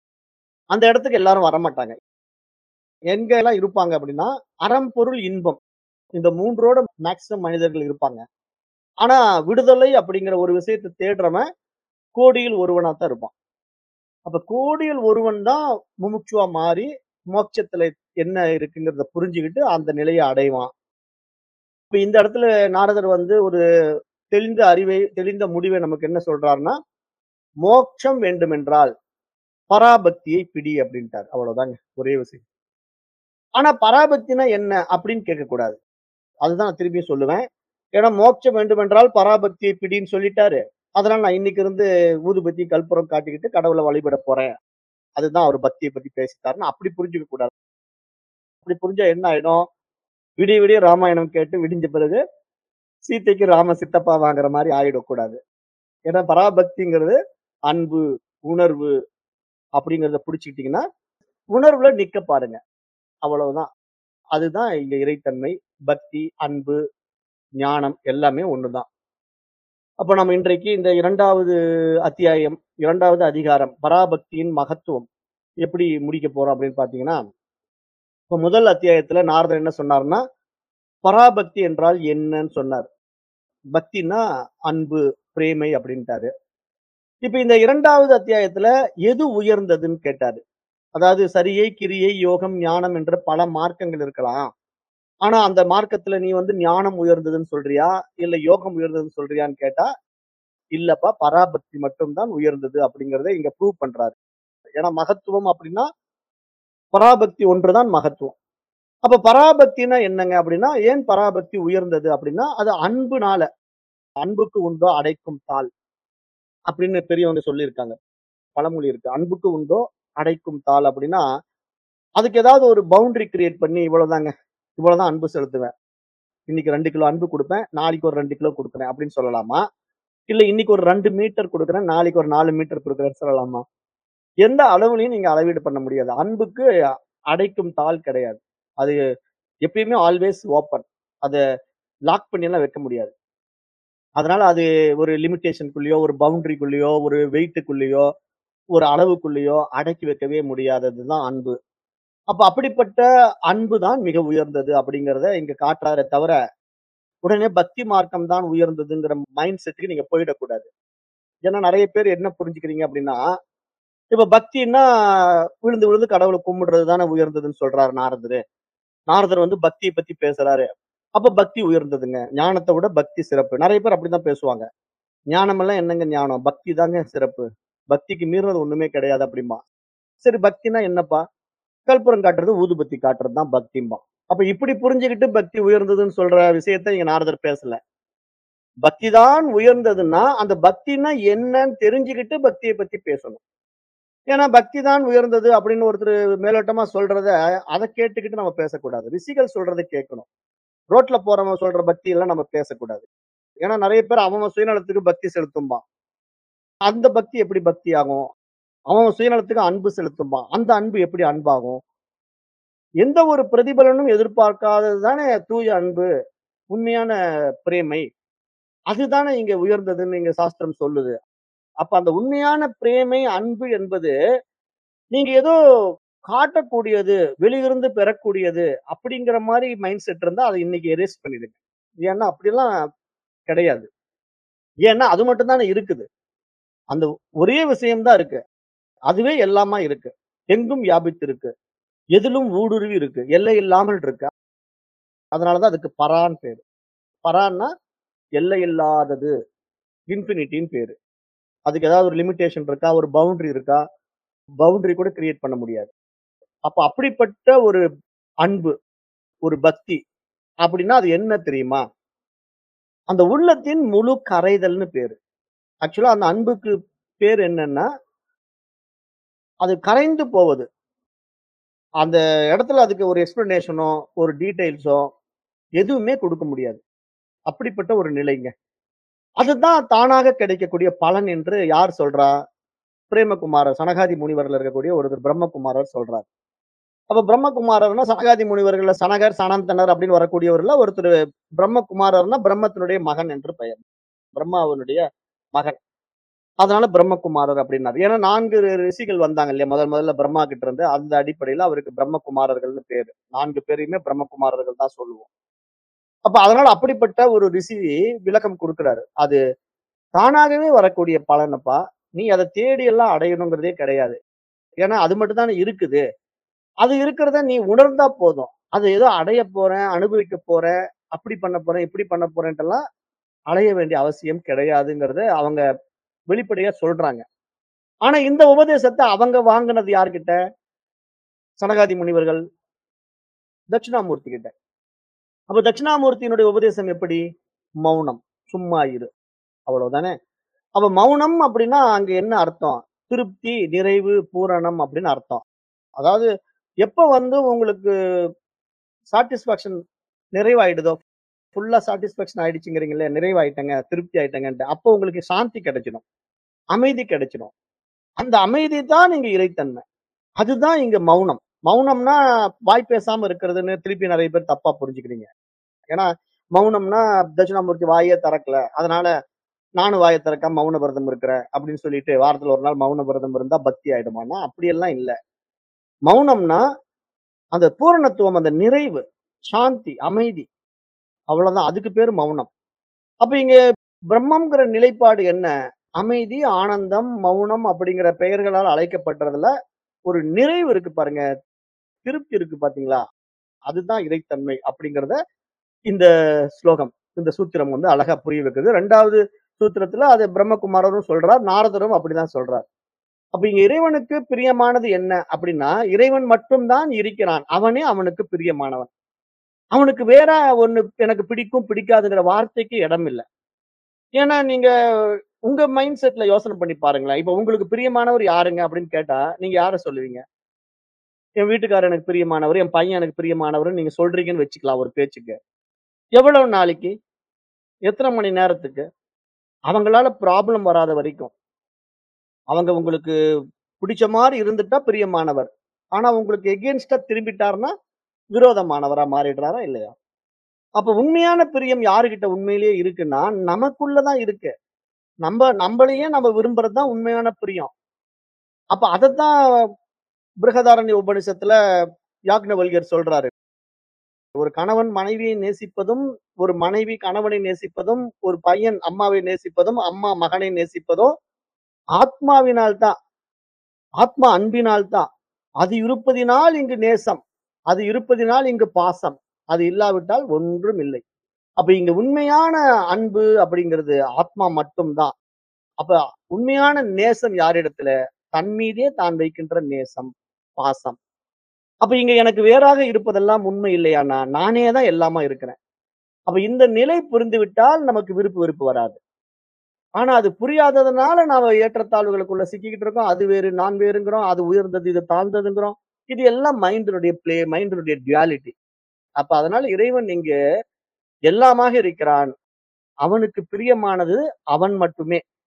அந்த இடத்துக்கு எல்லாரும் வரமாட்டாங்க. எங்க எல்லாம் இருப்பாங்க அப்படின்னா, அறம், பொருள், இன்பம். இந்த 3ஓட மேக்ஸிமம் மனிதர்கள் இருப்பாங்க. ஆனா விடுதலை அப்படிங்கிற ஒரு விஷயத்த தேடுறவன், கோடியில் ஒருவனா தான் இருப்பான். அப்ப கோடியில் ஒருவன் தான் முமுட்சுவா மாறி, மோட்சத்துல என்ன இருக்குங்கிறத புரிஞ்சுகிட்டு அந்த நிலைய அடைவான். இப்ப இந்த இடத்துல நாரதர் வந்து ஒரு தெளிந்த அறிவை, தெளிந்த முடிவை நமக்கு என்ன சொல்றாருன்னா, மோட்சம் வேண்டுமென்றால் பராபக்தியை பிடி அப்படின்ட்டாரு. அவ்வளவுதாங்க. ஒரே விஷயம். ஆனா பராபக்தினா என்ன அப்படின்னு கேட்கக்கூடாது. அதுதான் நான் திருப்பியும் சொல்லுவேன். ஏன்னா மோட்சம் வேண்டுமென்றால் பராபக்தியை பிடின்னு சொல்லிட்டாரு. அதனால நான் இன்னைக்கு இருந்து ஊதுபத்தி, கற்பூரம் காட்டிக்கிட்டு கடவுள வழிபட போறேன். அதுதான் அவர் பக்திய பத்தி பேசிட்டாருன்னு அப்படி புரிஞ்சுக்க கூடாது. அப்படி புரிஞ்சா என்ன ஆயிடும்? விடிய விடிய ராமாயணம் கேட்டு விடிஞ்ச பிறகு சீதைக்கு ராம சித்தப்பா வாங்குற மாரி ஆயிடக்கூடாது. ஏன்னா பராபக்திங்கிறது அன்பு, உணர்வு அப்படிங்கிறத புடிச்சுக்கிட்டீங்கன்னா, உணர்வுல நிக்க பாருங்க. அவ்வளவுதான். அதுதான் இங்க இறைத்தன்மை, பக்தி, அன்பு, ஞானம் எல்லாமே ஒண்ணுதான். அப்ப நம்ம இன்றைக்கு இந்த 2வது அத்தியாயம், 2வது அதிகாரம் பராபக்தியின் மகத்துவம் எப்படி முடிக்க போறோம் அப்படின்னு பார்த்தீங்கன்னா, இப்ப முதல் அத்தியாயத்துல நாரதர் என்ன சொன்னாருன்னா, பராபக்தி என்றால் என்னன்னு சொன்னார். பக்தின்னா அன்பு, பிரேமை அப்படின்ட்டாரு. இப்ப இந்த 2வது அத்தியாயத்துல எது உயர்ந்ததுன்னு கேட்டாரு. அதாவது சரியை, கிரியை, யோகம், ஞானம் என்ற பல மார்க்கங்கள் இருக்கலாம். ஆனா அந்த மார்க்கத்துல நீ வந்து ஞானம் உயர்ந்ததுன்னு சொல்றியா? இல்ல யோகம் உயர்ந்ததுன்னு சொல்றியான்னு கேட்டா, இல்லப்பா பராபக்தி மட்டும் தான் உயர்ந்தது அப்படிங்கிறத இங்க ப்ரூவ் பண்றாரு. ஏன்னா மகத்துவம் அப்படின்னா, பராபக்தி ஒன்றுதான் மகத்துவம். அப்ப பராபக்தின்னா என்னங்க அப்படின்னா, ஏன் பராபக்தி உயர்ந்தது அப்படின்னா, அது அன்புனால. அன்புக்கு உண்டோ அடைக்கும் தாள். அப்படின்னு பெரியவங்க சொல்லியிருக்காங்க. பழமொழி இருக்கு. அன்புக்கு உண்டோ அடைக்கும் தாள் அப்படின்னா, அதுக்கு ஏதாவது ஒரு பவுண்டரி கிரியேட் பண்ணி இவ்வளவுதாங்க. இவ்வளவுதான் அன்பு செலுத்துவேன். இன்னைக்கு 2 கிலோ அன்பு குடுப்பேன். நாளைக்கு ஒரு 2 கிலோ குடுக்குறேன் அப்படின்னு சொல்லலாமா? இல்ல இன்னைக்கு ஒரு 2 மீட்டர் குடுக்குறேன். நாளைக்கு ஒரு 4 மீட்டர் குடுக்குறேன்னு சொல்லலாமா? எந்த அளவுலயும் நீங்க அளவீடு பண்ண முடியாது. அன்புக்கு அடைக்கும் தாள் கிடையாது. அது எப்பயுமே ஆல்வேஸ் ஓப்பன். அத லாக் பண்ணிலாம் வைக்க முடியாது. அதனால அது ஒரு லிமிட்டேஷன்க்குள்ளயோ, ஒரு பவுண்டரிக்குள்ளயோ, ஒரு வெயிட்டுக்குள்ளயோ, ஒரு அளவுக்குள்ளயோ அடக்கி வைக்கவே முடியாதது தான் அன்பு. அப்ப அப்படிப்பட்ட அன்பு தான் மிக உயர்ந்தது அப்படிங்கிறத இங்க காட்டுறாரே தவிர, உடனே பக்தி மார்க்கம் தான் உயர்ந்ததுங்கிற மைண்ட் செட்டுக்கு நீங்க போயிடக்கூடாது. ஏன்னா நெறைய பேர் என்ன புரிஞ்சுக்கிறீங்க அப்படின்னா, இப்ப பக்தின்னா விழுந்து விழுந்து கடவுள கும்பிடுறது தானே உயர்ந்ததுன்னு சொல்றாரு நாரதரு. நாரதர் வந்து பக்திய பத்தி பேசுறாரு. அப்ப பக்தி உயர்ந்ததுங்க. ஞானத்த விட பக்தி சிறப்பு. நெறைய பேர் அப்படிதான் பேசுவாங்க. ஞானமெல்லாம் என்னங்க ஞானம்? பக்தி தாங்க சிறப்பு. பக்திக்கு மீறினது ஒண்ணுமே கிடையாது அப்படிம்பான். சரி பக்தின்னா என்னப்பா? கற்பூரம் காட்டுறது, ஊதுபத்தி காட்டுறது தான் பக்திம்பான். அப்ப இப்படி புரிஞ்சுகிட்டு பக்தி உயர்ந்ததுன்னு சொல்ற விஷயத்த இங்க நாரதர் பேசல. பக்தி தான் உயர்ந்ததுன்னா, அந்த பக்தின்னா என்னன்னு தெரிஞ்சுகிட்டு பக்திய பத்தி பேசணும். ஏன்னா பக்தி தான் உயர்ந்தது அப்படின்னு ஒருத்தர் மேலோட்டமா சொல்றத, அத கேட்டுக்கிட்டு நம்ம பேசக்கூடாது. ரிஷிகள் சொல்றத கேட்கணும். ரோட்ல போறவன் சொல்ற பக்தி எல்லாம் நம்ம பேசக்கூடாது. ஏன்னா நெறைய பேர் அவன் அவன் சுயநலத்துக்கு பக்தி செலுத்தும்பான். அந்த பக்தி எப்படி பக்தி ஆகும் அவன் சுயநலத்துக்கு அன்பு செலுத்துவான் அந்த அன்பு எப்படி அன்பாகும் எந்த ஒரு பிரதிபலனும் எதிர்பார்க்காதது தானே தூய அன்பு உண்மையான பிரேமை அதுதானே இங்க உயர்ந்ததுன்னு இங்க சாஸ்திரம் சொல்லுது அப்ப அந்த உண்மையான பிரேமை அன்பு என்பது நீங்க ஏதோ காட்டக்கூடியது வெளியிருந்து பெறக்கூடியது அப்படிங்கிற மாதிரி மைண்ட் செட் இருந்தா அதை இன்னைக்கு எரேஸ் பண்ணிடுங்க ஏன்னா அப்படிலாம் கிடையாது ஏன்னா அது மட்டும் தானே இருக்குது அந்த ஒரே விஷயம்தான் இருக்கு அதுவே எல்லாமா இருக்கு எங்கும் வியாபித்து இருக்கு எதிலும் ஊடுருவி இருக்கு எல்லை இல்லாமல் இருக்கு அதனாலதான் அதுக்கு பரான் பேரு பரான்னா எல்லை இல்லாதது இன்ஃபினிட்டின்னு பேரு அதுக்கு ஏதாவது ஒரு லிமிடேஷன் இருக்கா ஒரு பவுண்டரி இருக்கா பவுண்டரி கூட கிரியேட் பண்ண முடியாது அப்ப அப்படிப்பட்ட ஒரு அன்பு ஒரு பக்தி அப்படின்னா அது என்ன தெரியுமா அந்த உள்ளத்தின் முழு கரைதல்னு பேரு ஆக்சுவலா அந்த அன்புக்கு பேர் என்னன்னா அது கரைந்து போவது அந்த இடத்துல அதுக்கு ஒரு எக்ஸ்பிளனேஷனோ ஒரு டீடைல்ஸோ எதுவுமே கொடுக்க முடியாது அப்படிப்பட்ட ஒரு நிலைங்க அதுதான் தானாக கிடைக்கக்கூடிய பலன் என்று யார் சொல்றா பிரேமகுமாரர் சனகாதி முனிவர்ல இருக்கக்கூடிய ஒருத்தர் பிரம்மகுமாரர் சொல்றார் அப்ப பிரம்மகுமாரர்னா சனகாதி முனிவர்கள்ல சனகர் சனந்தனர் அப்படின்னு வரக்கூடியவர்ல ஒருத்தர் பிரம்மகுமாரர்னா பிரம்மத்தினுடைய மகன் என்று பெயர் பிரம்மாவனுடைய மகன் அதனால பிரம்மகுமாரர் அப்படின்னாரு ஏன்னா நான்கு ரிஷிகள் வந்தாங்க இல்லையா முதல் முதல்ல பிரம்மா கிட்ட இருந்து அந்த அடிப்படையில அவருக்கு பிரம்மகுமாரர்கள்னு பேரு நான்கு பேரையுமே பிரம்மகுமாரர்கள் தான் சொல்லுவோம் அப்ப அதனால அப்படிப்பட்ட ஒரு ரிஷி விளக்கம் கொடுக்கிறாரு அது தானாகவே வரக்கூடிய பலனப்பா நீ அதை தேடி எல்லாம் அடையணுங்கிறதே கிடையாது ஏன்னா அது மட்டும் தானே இருக்குது அது இருக்கிறத நீ உணர்ந்தா போதும் அது ஏதோ அடைய போறேன் அனுபவிக்க போறேன் அப்படி பண்ண போறேன் இப்படி பண்ண போறேன்ட்டுலாம் அடைய வேண்டிய அவசியம் கிடையாதுங்கிறத அவங்க வெளிப்படையா சொல்றாங்க ஆனா இந்த உபதேசத்தை அவங்க வாங்கினது யார்கிட்ட சனகாதி முனிவர்கள் தட்சிணாமூர்த்தி கிட்ட அப்ப தட்சிணாமூர்த்தியினுடைய உபதேசம் எப்படி மௌனம் சும்மா இரு அவ்வளவுதானே அப்ப மௌனம் அப்படின்னா அங்க என்ன அர்த்தம் திருப்தி நிறைவு பூரணம் அப்படின்னு அர்த்தம் அதாவது எப்ப வந்து உங்களுக்கு சாட்டிஸ்பாக்சன் நிறைவாயிடுதோ ஃபுல்லா சாட்டிஸ்பாக்சன் ஆயிடுச்சுங்கிறீங்களே நிறைவாயிட்டங்க திருப்தி ஆயிட்டங்கன்ட்டு அப்போ உங்களுக்கு சாந்தி கிடைச்சிடும் அமைதி கிடைச்சிடும் அந்த அமைதி தான் நீங்க இறைத்தன்மை அதுதான் இங்க மௌனம் மௌனம்னா வாய் பேசாம இருக்கிறதுன்னு திருப்பி நிறைய பேர் தப்பா புரிஞ்சுக்கிறீங்க ஏன்னா மௌனம்னா தட்சிணாமூர்த்தி வாயே திறக்கல அதனால நானும் வாயை திறக்காம மௌன விரதம் இருக்கிறேன் அப்படின்னு சொல்லிட்டு வாரத்துல ஒரு நாள் மௌன விரதம் இருந்தா பக்தி ஆயிடுமானா அப்படியெல்லாம் இல்ல மௌனம்னா அந்த பூரணத்துவம் அந்த நிறைவு சாந்தி அமைதி அவ்வளவுதான் அதுக்கு பேரு மௌனம் அப்ப இங்க பிரம்மங்கிற நிலைப்பாடு என்ன அமைதி ஆனந்தம் மௌனம் அப்படிங்கிற பெயர்களால் அழைக்கப்பட்டதுல ஒரு நிறைவு இருக்கு பாருங்க திருப்தி இருக்கு பாத்தீங்களா அதுதான் இறைத்தன்மை அப்படிங்கறத இந்த ஸ்லோகம் இந்த சூத்திரம் வந்து அழகா புரிய வைக்குது ரெண்டாவது சூத்திரத்துல அது பிரம்மகுமாரரும் சொல்றார் நாரதரும் அப்படிதான் சொல்றார் அப்ப இங்க இறைவனுக்கு பிரியமானது என்ன அப்படின்னா இறைவன் மட்டும்தான் இருக்கிறான் அவனே அவனுக்கு பிரியமானவன் அவனுக்கு வேற ஒண்ணு எனக்கு பிடிக்கும் பிடிக்காதுங்கிற வார்த்தைக்கு இடம் இல்லை ஏன்னா நீங்க உங்க மைண்ட் செட்ல யோசனை பண்ணி பாருங்களேன் இப்ப உங்களுக்கு பிரியமானவர் யாருங்க அப்படின்னு கேட்டா நீங்க யார சொல்லுவீங்க என் வீட்டுக்காரர் எனக்கு பிரியமானவர் என் பையன் எனக்கு பிரியமானவர் நீங்க சொல்றீங்கன்னு வச்சுக்கலாம் ஒரு பேச்சுக்கு எவ்வளவு நாளைக்கு எத்தனை மணி நேரத்துக்கு அவங்களால ப்ராப்ளம் வராத வரைக்கும் அவங்க உங்களுக்கு பிடிச்ச மாதிரி இருந்துட்டா பிரியமானவர் ஆனா உங்களுக்கு எகேன்ஸ்டா திரும்பிட்டாருன்னா விரோதமானவரா மாறிடுறாரா இல்லையா அப்ப உண்மையான பிரியம் யாருகிட்ட உண்மையிலேயே இருக்குன்னா நமக்குள்ளதான் இருக்கு நம்ம நம்மளையே நம்ம விரும்புறதுதான் உண்மையான பிரியம் அப்ப அதத்தான் பிருகதாரண்ய உபனிஷத்துல யாக்னவல்யர் சொல்றாரு ஒரு கணவன் மனைவியை நேசிப்பதும் ஒரு மனைவி கணவனை நேசிப்பதும் ஒரு பையன் அம்மாவை நேசிப்பதும் அம்மா மகனை நேசிப்பதோ ஆத்மாவினால் தான் ஆத்மா அன்பினால் தான் அது இருப்பதினால் இங்கு நேசம் அது இருப்பதினால் இங்கு பாசம் அது இல்லாவிட்டால் ஒன்றும் இல்லை அப்ப இங்க உண்மையான அன்பு அப்படிங்கிறது ஆத்மா மட்டும்தான் அப்ப உண்மையான நேசம் யாரிடத்துல தன் மீதே தான் வைக்கின்ற நேசம் பாசம் அப்ப இங்க எனக்கு வேறாக இருப்பதெல்லாம் உண்மை இல்லையானா நானே தான் எல்லாமா இருக்கிறேன் அப்ப இந்த நிலை புரிந்து விட்டால் நமக்கு விருப்பு வெறுப்பு வராது ஆனா அது புரியாததுனால நாம ஏற்றத்தாழ்வுகளுக்குள்ள சிக்கிக்கிட்டு இருக்கோம் அது வேறு நான் வேறுங்கிறோம் அது உயர்ந்தது இது தாழ்ந்ததுங்கிறோம் இது எல்லாம் மைண்டினுடைய பிளே மைண்டினுடைய டியாலிட்டி அப்ப அதனால இறைவன் இங்க எல்லாமாக இருக்கிறான் அவனுக்கு பிரியமானது அவன் மட்டுமே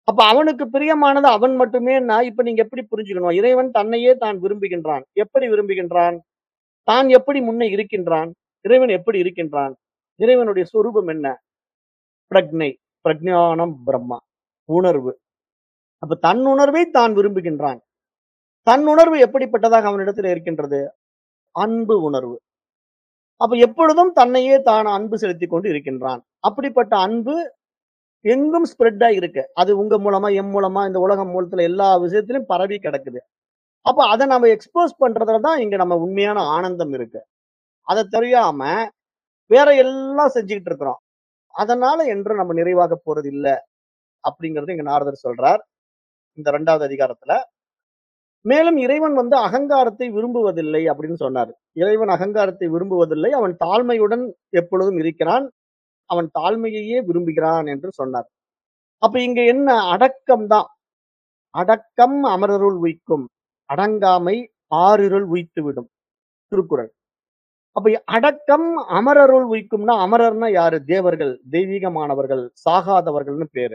அப்ப அவனுக்கு பிரியமானது அவன் மட்டுமேன்னா, இப்ப நீங்க எப்படி புரிஞ்சுக்கணும்? இறைவன் தன்னையே தான் விரும்புகின்றான். எப்படி விரும்புகின்றான்? தான் எப்படி முன்னே இருக்கின்றான்? இறைவன் எப்படி இருக்கின்றான்? இறைவனுடைய சொரூபம் என்ன? பிரக்ஞை, பிரஜ்ஞானம் பிரம்மா. உணர்வு. அப்ப தன் உணர்வை தான் விரும்புகின்றான். தன் உணர்வு எப்படிப்பட்டதாக அவனிடத்தில் இருக்கின்றது? அன்பு உணர்வு. அப்ப எப்பொழுதும் தன்னையே தான் அன்பு செலுத்திக் கொண்டு இருக்கின்றான். அப்படிப்பட்ட அன்பு எங்கும் ஸ்ப்ரெட் ஆகி இருக்கு. அது உங்க மூலமா, எம் மூலமா, இந்த உலகம் மூலத்துல எல்லா விஷயத்திலும் பரவி கிடக்குது. அப்ப அத நம்ம எக்ஸ்போஸ் பண்றதுல தான் இங்க நம்ம உண்மையான ஆனந்தம் இருக்கு. அத தெரியாம வேற எல்லாம் செஞ்சுகிட்டு இருக்கிறோம். அதனால என்றும் நம்ம நிறைவாக போறது இல்ல. அப்படிங்கிறது இங்க நாரதர் சொல்றார். இந்த 2வது அதிகாரத்துல. மேலும் இறைவன் வந்து அகங்காரத்தை விரும்புவதில்லை அப்படின்னு சொன்னாரு. இறைவன் அகங்காரத்தை விரும்புவதில்லை. அவன் தாழ்மையுடன் எப்பொழுதும் இருக்கிறான். அவன் தாழ்மையையே விரும்புகிறான் என்று சொன்னார். அப்ப இங்க என்ன அடக்கம் தான். அடக்கம் அமரருள் உய்க்கும். அடங்காமை ஆறிருள் உய்த்துவிடும். திருக்குறள். அப்ப அடக்கம் அமரருள் உய்க்கும்னா, அமரர்னா யாரு? தேவர்கள், தெய்வீகமானவர்கள், சாகாதவர்கள்னு பேரு.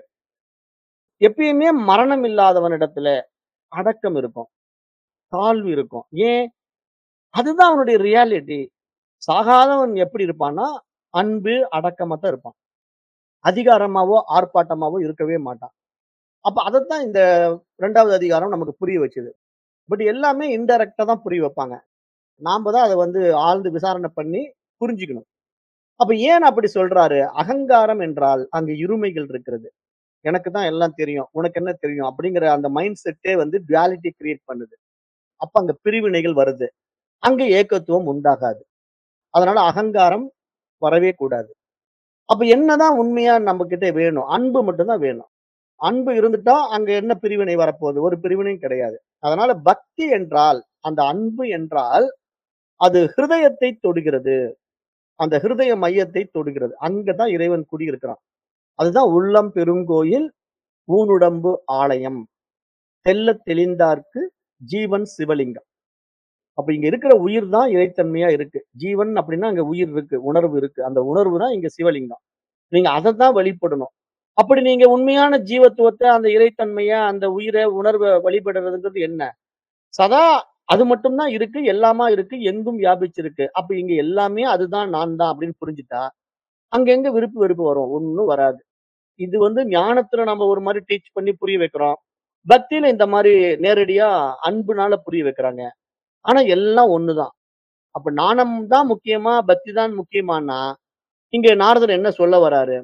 எப்பயுமே மரணம் இல்லாதவனிடத்துல அடக்கம் இருக்கும். தாழ்வு இருக்கும். ஏன்? அதுதான் அவனுடைய ரியாலிட்டி. சாகாதவன் எப்படி இருப்பான்னா, அன்பு, அடக்கமா தான் இருப்பான். அதிகாரமாவோ, ஆர்ப்பாட்டமாவோ இருக்கவே மாட்டான். அப்ப அதத்தான் இந்த 2வது அதிகாரம் நமக்கு புரிய வச்சது. பட் எல்லாமே இன்டைரக்ட்டா தான் புரிய வைப்பாங்க. நாம தான் அத வந்து ஆழ்ந்து விசாரணை பண்ணி புரிஞ்சுக்கணும். அப்ப ஏன் அப்படி சொல்றாரு? அகங்காரம் என்றால் அங்க இருமைகள் இருக்கிறது. எனக்கு தான் எல்லாம் தெரியும். உனக்கு என்ன தெரியும்? அப்படிங்கிற அந்த மைண்ட் செட்டே வந்து டுவாலிட்டி கிரியேட் பண்ணுது. அப்ப அங்க பிரிவினைகள் வருது. அங்க ஏகத்துவம் உண்டாகாது. அதனால அகங்காரம் வரவே கூடாது. அப்ப என்னதான் உண்மையா நம்மகிட்ட வேணும்? அன்பு மட்டும் தான் வேணும். அன்பு இருந்துட்டா அங்க என்ன பிரிவினை வரப்போகுது? ஒரு பிரிவினையும் கிடையாது. அதனால பக்தி என்றால், அந்த அன்பு என்றால், அது ஹிருதயத்தை தொடுகிறது. அந்த ஹிருதய மையத்தை தொடுகிறது. அங்க தான் இறைவன் குடியிருக்கிறான். அதுதான் உள்ளம் பெருங்கோயில், ஊனுடம்பு ஆலயம். தெள்ளத் தெளிந்தார்க்கு ஜீவன் சிவலிங்கம். அப்ப இங்க இருக்கிற உயிர் தான் இறைத்தன்மையா இருக்கு. ஜீவன் அப்படின்னா அங்க உயிர் இருக்கு. உணர்வு இருக்கு. அந்த உணர்வு தான் இங்க சிவலிங்கம். நீங்க அதத்தான் வழிபடணும். அப்படி நீங்க உண்மையான ஜீவத்துவத்த, அந்த இறைத்தன்மைய, அந்த உயிர, உணர்வ வழிபடுறதுங்கிறது என்ன? சதா அது மட்டும் தான் இருக்கு. எல்லாமா இருக்கு. எங்கும் வியாபிச்சிருக்கு. அப்ப இங்க எல்லாமே அதுதான் நான் தான் அப்படின்னு புரிஞ்சுட்டா, அங்க எங்க விருப்பு வெறுப்பு வரும்? ஒண்ணும் வராது. இது வந்து ஞானத்துல நம்ம ஒரு மாரி டீச் பண்ணி புரிய வைக்கிறோம். பக்தியில இந்த மாரி நேரடியா அன்புனால புரிய வைக்கிறாங்க. ஆனா எல்லாம் ஒண்ணுதான். அப்ப நாணம் தான் முக்கியமா? பக்தி தான் முக்கியமான்னா, இங்க நாரதர் என்ன சொல்ல வராரு?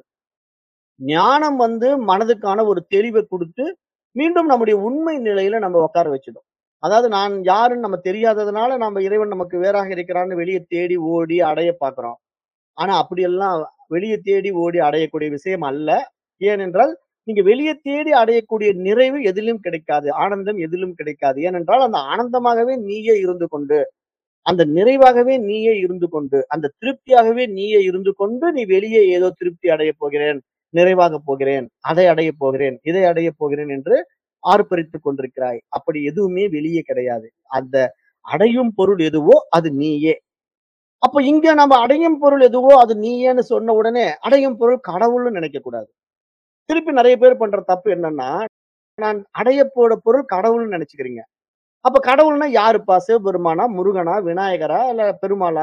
ஞானம் வந்து மனதுக்கான ஒரு தெளிவ குடுத்து, மீண்டும் நம்முடைய உண்மை நிலையில நம்ம உட்கார வச்சுடும். அதாவது நான் யாருன்னு நம்ம தெரியாததுனால, நம்ம இறைவன் நமக்கு வேறாக இருக்கிறான்னு வெளிய தேடி ஓடி அடைய பார்க்கிறோம். ஆனா அப்படியெல்லாம் வெளிய தேடி ஓடி அடையக்கூடிய விஷயம் அல்ல. ஏனென்றால், நீங்க வெளிய தேடி அடையக்கூடிய நிறைவு எதிலும் கிடைக்காது. ஆனந்தம் எதிலும் கிடைக்காது. ஏனென்றால், அந்த ஆனந்தமாகவே நீயே இருந்து கொண்டு, அந்த நிறைவாகவே நீயே இருந்து கொண்டு, அந்த திருப்தியாகவே நீயே இருந்து கொண்டு, நீ வெளியே ஏதோ திருப்தி அடையப் போகிறேன், நிறைவாகப் போகிறேன், அதை அடையப் போகிறேன், இதை அடையப் போகிறேன் என்று ஆர்ப்பரித்துக் கொண்டிருக்கிறாய். அப்படி எதுவுமே வெளியே கிடையாது. அந்த அடையும் பொருள் எதுவோ அது நீயே. அப்ப இங்க நம்ம அடையும் பொருள் எதுவோ அது நீயேன்னு சொன்ன உடனே, அடையும் பொருள் கடவுள்னு நினைக்கக் கூடாது. திருப்பி நெறைய பேர் பண்ற தப்பு என்னன்னா, நான் அடையப் போற பொருள் கடவுள்னு நெனைச்சுக்கிறீங்க. அப்ப கடவுள்னா யாருப்பா? சிவபெருமானா? முருகனா? விநாயகரா? இல்ல பெருமாளா?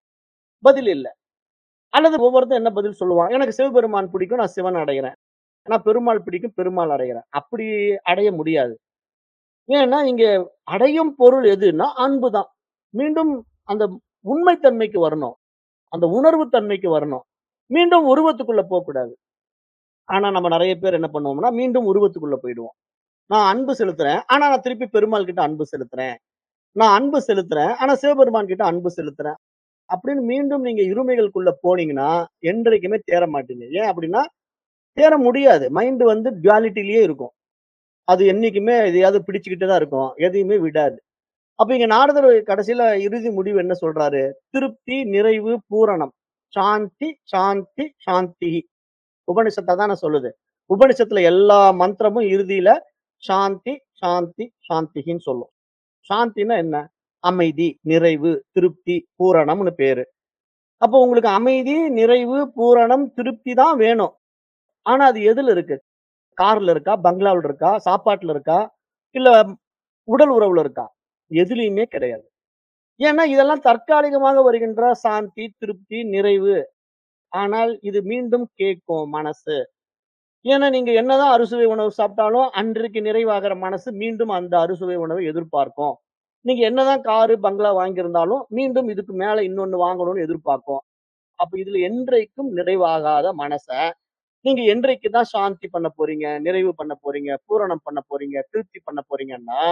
பதில் இல்ல. அல்லது ஒவ்வொருத்தன் என்ன பதில் சொல்லுவான்? எனக்கு சிவபெருமான் பிடிக்கும். நான் சிவன் அடைகிறேன். நான் பெருமாள் பிடிக்கும். பெருமாள் அடைகிறேன். அப்படி அடைய முடியாது. ஏன்னா, இங்க அடையும் பொருள் எதுன்னா அன்பு தான். மீண்டும் அந்த உண்மை தன்மைக்கு வரணும். அந்த உணர்வு தன்மைக்கு வரணும். மீண்டும் உருவத்துக்குள்ள போக்கூடாது. ஆனா நம்ம நெறைய பேர் என்ன பண்ணுவோம்னா, மீண்டும் உருவத்துக்குள்ள போயிடுவோம். நான் அன்பு செலுத்துறேன். ஆனா நான் திருப்பி பெருமாள் கிட்ட அன்பு செலுத்துறேன். நான் அன்பு செலுத்துறேன். ஆனா சிவபெருமான் கிட்ட அன்பு செலுத்துறேன். அப்படின்னு மீண்டும் நீங்க இருமைகளுக்குள்ள போனீங்கன்னா, என்றைக்குமே தேற மாட்டீங்க. ஏன் அப்படின்னா, தேற முடியாது. மைண்ட் வந்து டுவாலிட்டிலயே இருக்கும். அது என்னைக்குமே எதையாவது பிடிச்சுக்கிட்டு தான் இருக்கும். எதையுமே விடாது. அப்ப இங்க நாரதர் கடைசியில இறுதி முடிவு என்ன சொல்றாரு? திருப்தி, நிறைவு, பூரணம். சாந்தி, சாந்தி, சாந்திஹி. உபனிஷத்து அதானே சொல்லுது. உபனிஷத்துல எல்லா மந்திரமும் இறுதியில சாந்தி, சாந்தி, சாந்திஹின்னு சொல்லும். சாந்தின்னா என்ன? அமைதி, நிறைவு, திருப்தி, பூரணம்னு பேரு. அப்போ உங்களுக்கு அமைதி, நிறைவு, பூரணம், திருப்தி தான் வேணும். ஆனா அது எதுல இருக்கு? கார்ல இருக்கா? பங்களாவுல இருக்கா? சாப்பாட்டுல இருக்கா? இல்ல உடல் உறவுல இருக்கா? எதுலயுமே கிடையாது. ஏன்னா இதெல்லாம் தற்காலிகமாக வருகின்ற சாந்தி, திருப்தி, நிறைவு. ஆனால் இது மீண்டும் கேட்கும் மனசு. ஏன்னா நீங்க என்னதான் அறுசுவை உணவு சாப்பிட்டாலும் அன்றைக்கு நிறைவாகிற மனசு மீண்டும் அந்த அறுசுவை உணவை எதிர்பார்க்கும். நீங்க என்னதான் காரு, பங்களா வாங்கியிருந்தாலும் மீண்டும் இதுக்கு மேல இன்னொன்னு வாங்கணும்னு எதிர்பார்க்கும். அப்ப இதுல என்றைக்கும் நிறைவாகாத மனச, நீங்க என்றைக்கு தான் சாந்தி பண்ண போறீங்க? நிறைவு பண்ண போறீங்க? பூரணம் பண்ண போறீங்க? திருப்தி பண்ண போறீங்கன்னா,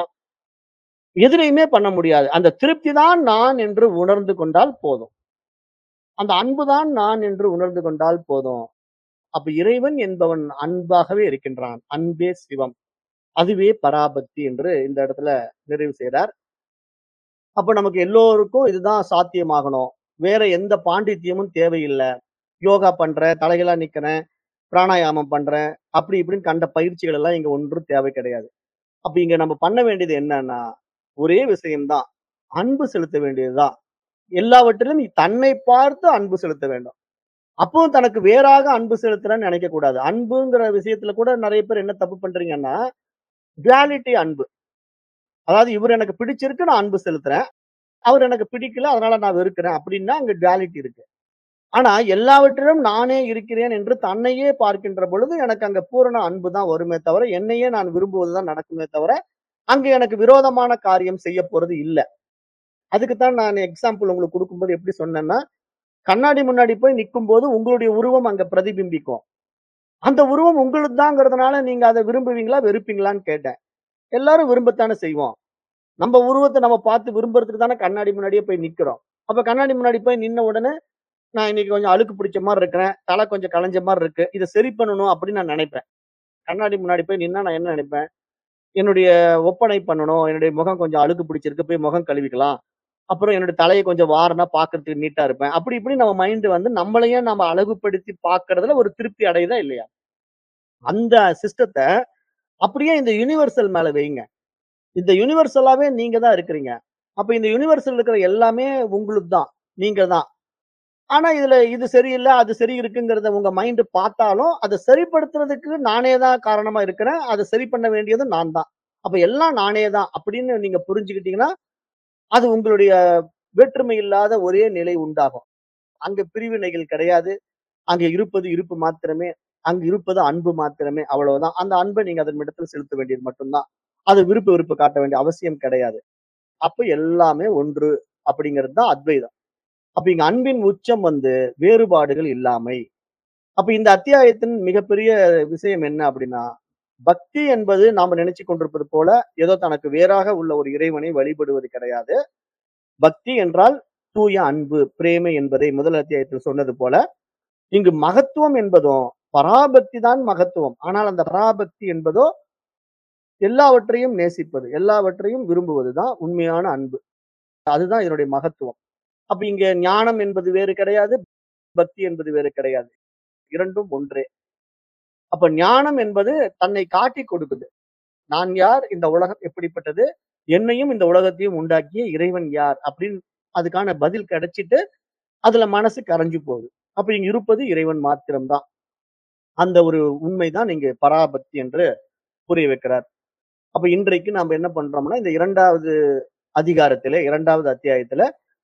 எதுலயுமே பண்ண முடியாது. அந்த திருப்தி தான் நான் என்று உணர்ந்து கொண்டால் போதும். அந்த அன்பு தான் நான் என்று உணர்ந்து கொண்டால் போதும். அப்ப இறைவன் என்பவன் அன்பாகவே இருக்கின்றான். அன்பே சிவம். அதுவே பராபக்தி என்று இந்த இடத்துல நிறைவு செய்றார். அப்ப நமக்கு எல்லோருக்கும் இதுதான் சாத்தியமாகணும். வேற எந்த பாண்டித்தியமும் தேவையில்ல. யோகா பண்றேன், தலைகீழா நிக்கிறேன், பிராணாயாமம் பண்றேன், அப்படி இப்படின்னு கண்ட பயிற்சிகள் எல்லாம் இங்க ஒன்றும் தேவை கிடையாது. அப்ப இங்க நம்ம பண்ண வேண்டியது என்னன்னா, ஒரே விஷயம் தான். அன்பு செலுத்த வேண்டியதுதான். எல்லாவற்றிலும் தன்னை பார்த்து அன்பு செலுத்த வேண்டும். அப்பவும் தனக்கு வேறாக அன்பு செலுத்துறேன்னு நினைக்கக் கூடாது. அன்புங்கிற விஷயத்துல கூட நெறைய பேர் என்ன தப்பு பண்றீங்கன்னா, டுவாலிட்டி அன்பு. அதாவது இவரு எனக்கு பிடிச்சிருக்கு நான் அன்பு செலுத்துறேன். அவரு எனக்கு பிடிக்கல அதனால நான் வெறுக்கிறேன் அப்படின்னா அங்க டுவாலிட்டி இருக்கு. ஆனா எல்லாவற்றிலும் நானே இருக்கிறேன் என்று தன்னையே பார்க்கின்ற பொழுது எனக்கு அங்க பூரண அன்பு தான் வருமே தவிர, என்னையே நான் விரும்புவதுதான் நடக்குமே தவிர, அங்க எனக்கு விரோதமான காரியம் செய்யப் போறது இல்ல. அதுக்கு தான் நான் எக்ஸாம்பிள் உங்களுக்கு குடுக்கும்போது எப்படி சொன்னேன்னா, கண்ணாடி முன்னாடி போய் நிக்கும்போது உங்களுடைய உருவம் அங்க பிரதிபிம்பிக்கும். அந்த உருவம் உங்களுதுதாங்கிறதுனால நீங்க அத விரும்புவீங்களா? வெறுப்பீங்களான்னு கேட்டேன். எல்லாரும் விரும்பத்தானே செய்வோம். நம்ம உருவத்த நம்ம பார்த்து விரும்புறதுக்கு தானே கண்ணாடி முன்னாடியே போய் நிக்கிறோம். அப்ப கண்ணாடி முன்னாடி போய் நின்ன உடனே, நான் இன்னைக்கு கொஞ்சம் அழுக்கு பிடிச்ச மாரி இருக்கிறேன். தலை கொஞ்சம் கலஞ்ச மாரி இருக்கு. இத சரி பண்ணணும் அப்படின்னு நான் நினைப்பேன். கண்ணாடி முன்னாடி போய் நின்னா நான் என்ன நினைப்பேன்? என்னுடைய ஒப்பனை பண்ணணும். என்னுடைய முகம் கொஞ்சம் அழுக்கு பிடிச்சிருக்கு. போய் முகம் கழுவிக்கலாம். அப்புறம் என்னுடைய தலைய கொஞ்சம் வாருனா பார்க்கறதுக்கு நீட்டா இருப்பேன். அப்படி இப்படி நம்ம மைண்ட் வந்து நம்மளையே நம்ம அழகுபடுத்தி பார்க்கறதுல ஒரு திருப்தி அடையுதா இல்லையா? அந்த சிஸ்டத்த அப்படியே இந்த யுனிவர்சல் மேல வைங்க. இந்த யுனிவர்சலாவே நீங்க தான் இருக்கிறீங்க. அப்ப இந்த யுனிவர்சல் இருக்கிற எல்லாமே உங்களுது தான். நீங்க தான். ஆனா இதுல இது சரியில்ல, அது சரி இருக்குங்கிறத உங்க மைண்ட் பார்த்தாலும், அத சரிப்படுத்துறதுக்கு நானே தான் காரணமா இருக்கிறேன். அத சரி பண்ண வேண்டியது நான் தான். அப்ப எல்லாம் நானே தான் அப்படின்னு நீங்க புரிஞ்சுக்கிட்டீங்கன்னா, அது உங்களுடைய வேற்றுமை இல்லாத ஒரே நிலை உண்டாகும். அங்க பிரிவினைகள் கிடையாது. அங்க இருப்பது இருப்பு மாத்திரமே. அங்கு இருப்பது அன்பு மாத்திரமே. அவ்வளவுதான். அந்த அன்ப நீங்க அதன் இடத்துல செலுத்த வேண்டியது மட்டும் தான். அது விருப்பு வெறுப்பு காட்ட வேண்டிய அவசியம் கிடையாது. அப்ப எல்லாமே ஒன்று அப்படிங்கிறது தான் அத்வைதம். அப்ப இங்க அன்பின் உச்சம் வந்து வேறுபாடுகள் இல்லாமை. அப்ப இந்த அத்தியாயத்தின் மிகப்பெரிய விஷயம் என்ன அப்படின்னா, பக்தி என்பது நாம நினைச்சுக் கொண்டிருப்பது போல, ஏதோ தனக்கு வேறாக உள்ள ஒரு இறைவனை வழிபடுவது கிடையாது. பக்தி என்றால் தூய அன்பு, பிரேமை என்பதை முதல் அத்தியாயத்தில் சொன்னது போல, இங்கு மகத்துவம் என்பதும் பராபக்தி தான் மகத்துவம். ஆனால் அந்த பராபக்தி என்பதோ எல்லாவற்றையும் நேசிப்பது, எல்லாவற்றையும் விரும்புவது தான் உண்மையான அன்பு. அதுதான் இதனுடைய மகத்துவம். அப்ப இங்க ஞானம் என்பது வேறு கிடையாது. பக்தி என்பது வேறு கிடையாது. இரண்டும் ஒன்றே. அப்ப ஞானம் என்பது தன்னை காட்டிக் கொடுக்குது. நான் யார்? இந்த உலகம் எப்படிப்பட்டது? என்னையும் இந்த உலகத்தையும் உண்டாக்கிய இறைவன் யார்? அப்படின்னு அதுக்கான பதில் கிடைச்சிட்டு, அதுல மனசு கரைஞ்சு போகுது. அப்ப இங்க இருப்பது இறைவன் மாத்திரம் தான். அந்த ஒரு உண்மைதான் இங்கு பராபக்தி என்று புரிய வைக்கிறார். அப்ப இன்றைக்கு நாம என்ன பண்றோம்னா, இந்த 2வது அதிகாரத்திலே 2வது அத்தியாயத்தில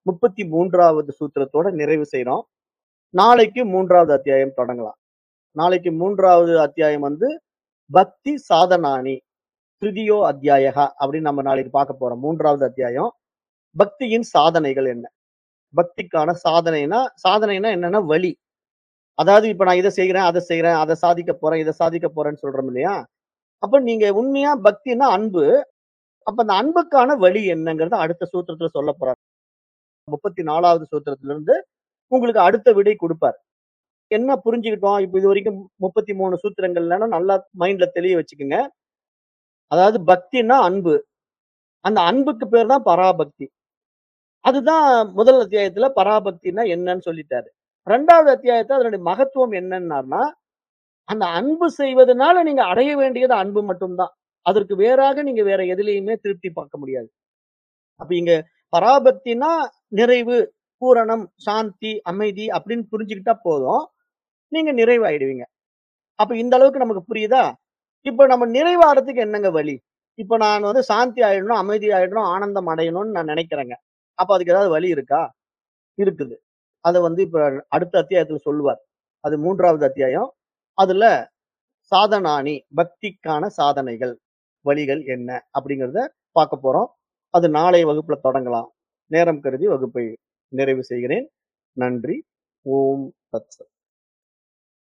33வது சூத்திரத்தோட நிறைவு செய்றோம். நாளைக்கு 3வது அத்தியாயம் தொடங்கலாம். நாளைக்கு 3வது அத்தியாயம் வந்து பக்தி சாதனானி. திருதியோ அத்தியாயः அப்படின்னு நம்ம நாளைக்கு பார்க்க போறோம். 3வது அத்தியாயம். பக்தியின் சாதனைகள் என்ன? பக்திக்கான சாதனைனா சாதனைனா என்னன்னா வழி. அதாவது இப்ப நான் இத செய்றேன், அத செய்றேன், அத சாதிக்க போறேன், இத சாதிக்க போறேன்னு சொல்றோம் இல்லையா? அப்ப நீங்க உண்மையா பக்தின்னா அன்பு. அப்ப அந்த அன்புக்கான வழி என்னங்கிறத அடுத்த சூத்திரத்துல சொல்லப் போறார். 34வது சூத்திரத்திலிருந்து உங்களுக்கு அடுத்த விடை குடுப்பார். என்ன புரிஞ்சுக்கிட்டோம்? இப்ப இதுவரைக்கும் 33 சூத்திரங்கள்லன்னா நல்லா மைண்ட்ல தெளிய வச்சுக்கங்க. அதாவது பக்தின்னா அன்பு. அந்த அன்புக்கு பேர் தான் பராபக்தி. அதுதான் முதல் அத்தியாயத்துல பராபக்தின்னா என்னன்னு சொல்லிட்டாரு. 2வது அத்தியாயத்துல அதனுடைய மகத்துவம் என்னன்னார்னா, அந்த அன்பு செய்வதனால நீங்க அடைய வேண்டியது அன்பு மட்டும் தான். அதற்கு வேறாக நீங்க வேற எதிலயுமே திருப்தி பார்க்க முடியாது. அப்ப இங்க பராபக்தின்னா நிறைவு, பூரணம், சாந்தி, அமைதி அப்படின்னு புரிஞ்சுக்கிட்டா போதும். நீங்க நிறைவாயிடுவீங்க. அப்ப இந்த அளவுக்கு நமக்கு புரியுதா? இப்ப நம்ம நிறைவாறதுக்கு என்னங்க வழி? இப்ப நான் வந்து சாந்தி ஆயிடணும், அமைதி ஆயிடணும், ஆனந்தம் அடையணும்னு நான் நினைக்கிறேங்க. அப்ப அதுக்கு ஏதாவது வழி இருக்கா? இருக்குது. அத வந்து இப்ப அடுத்த அத்தியாயத்துல சொல்லுவார். அது 3வது அத்தியாயம். அதுல சாதனானி பக்திக்கான சாதனைகள், வழிகள் என்ன? அப்படிங்கிறத பார்க்க போறோம். அது நாளைய வகுப்புல தொடங்கலாம். நேரம் கருதி வகுப்பை நிறைவு செய்கிறேன். நன்றி. ஓம் தத் சத்.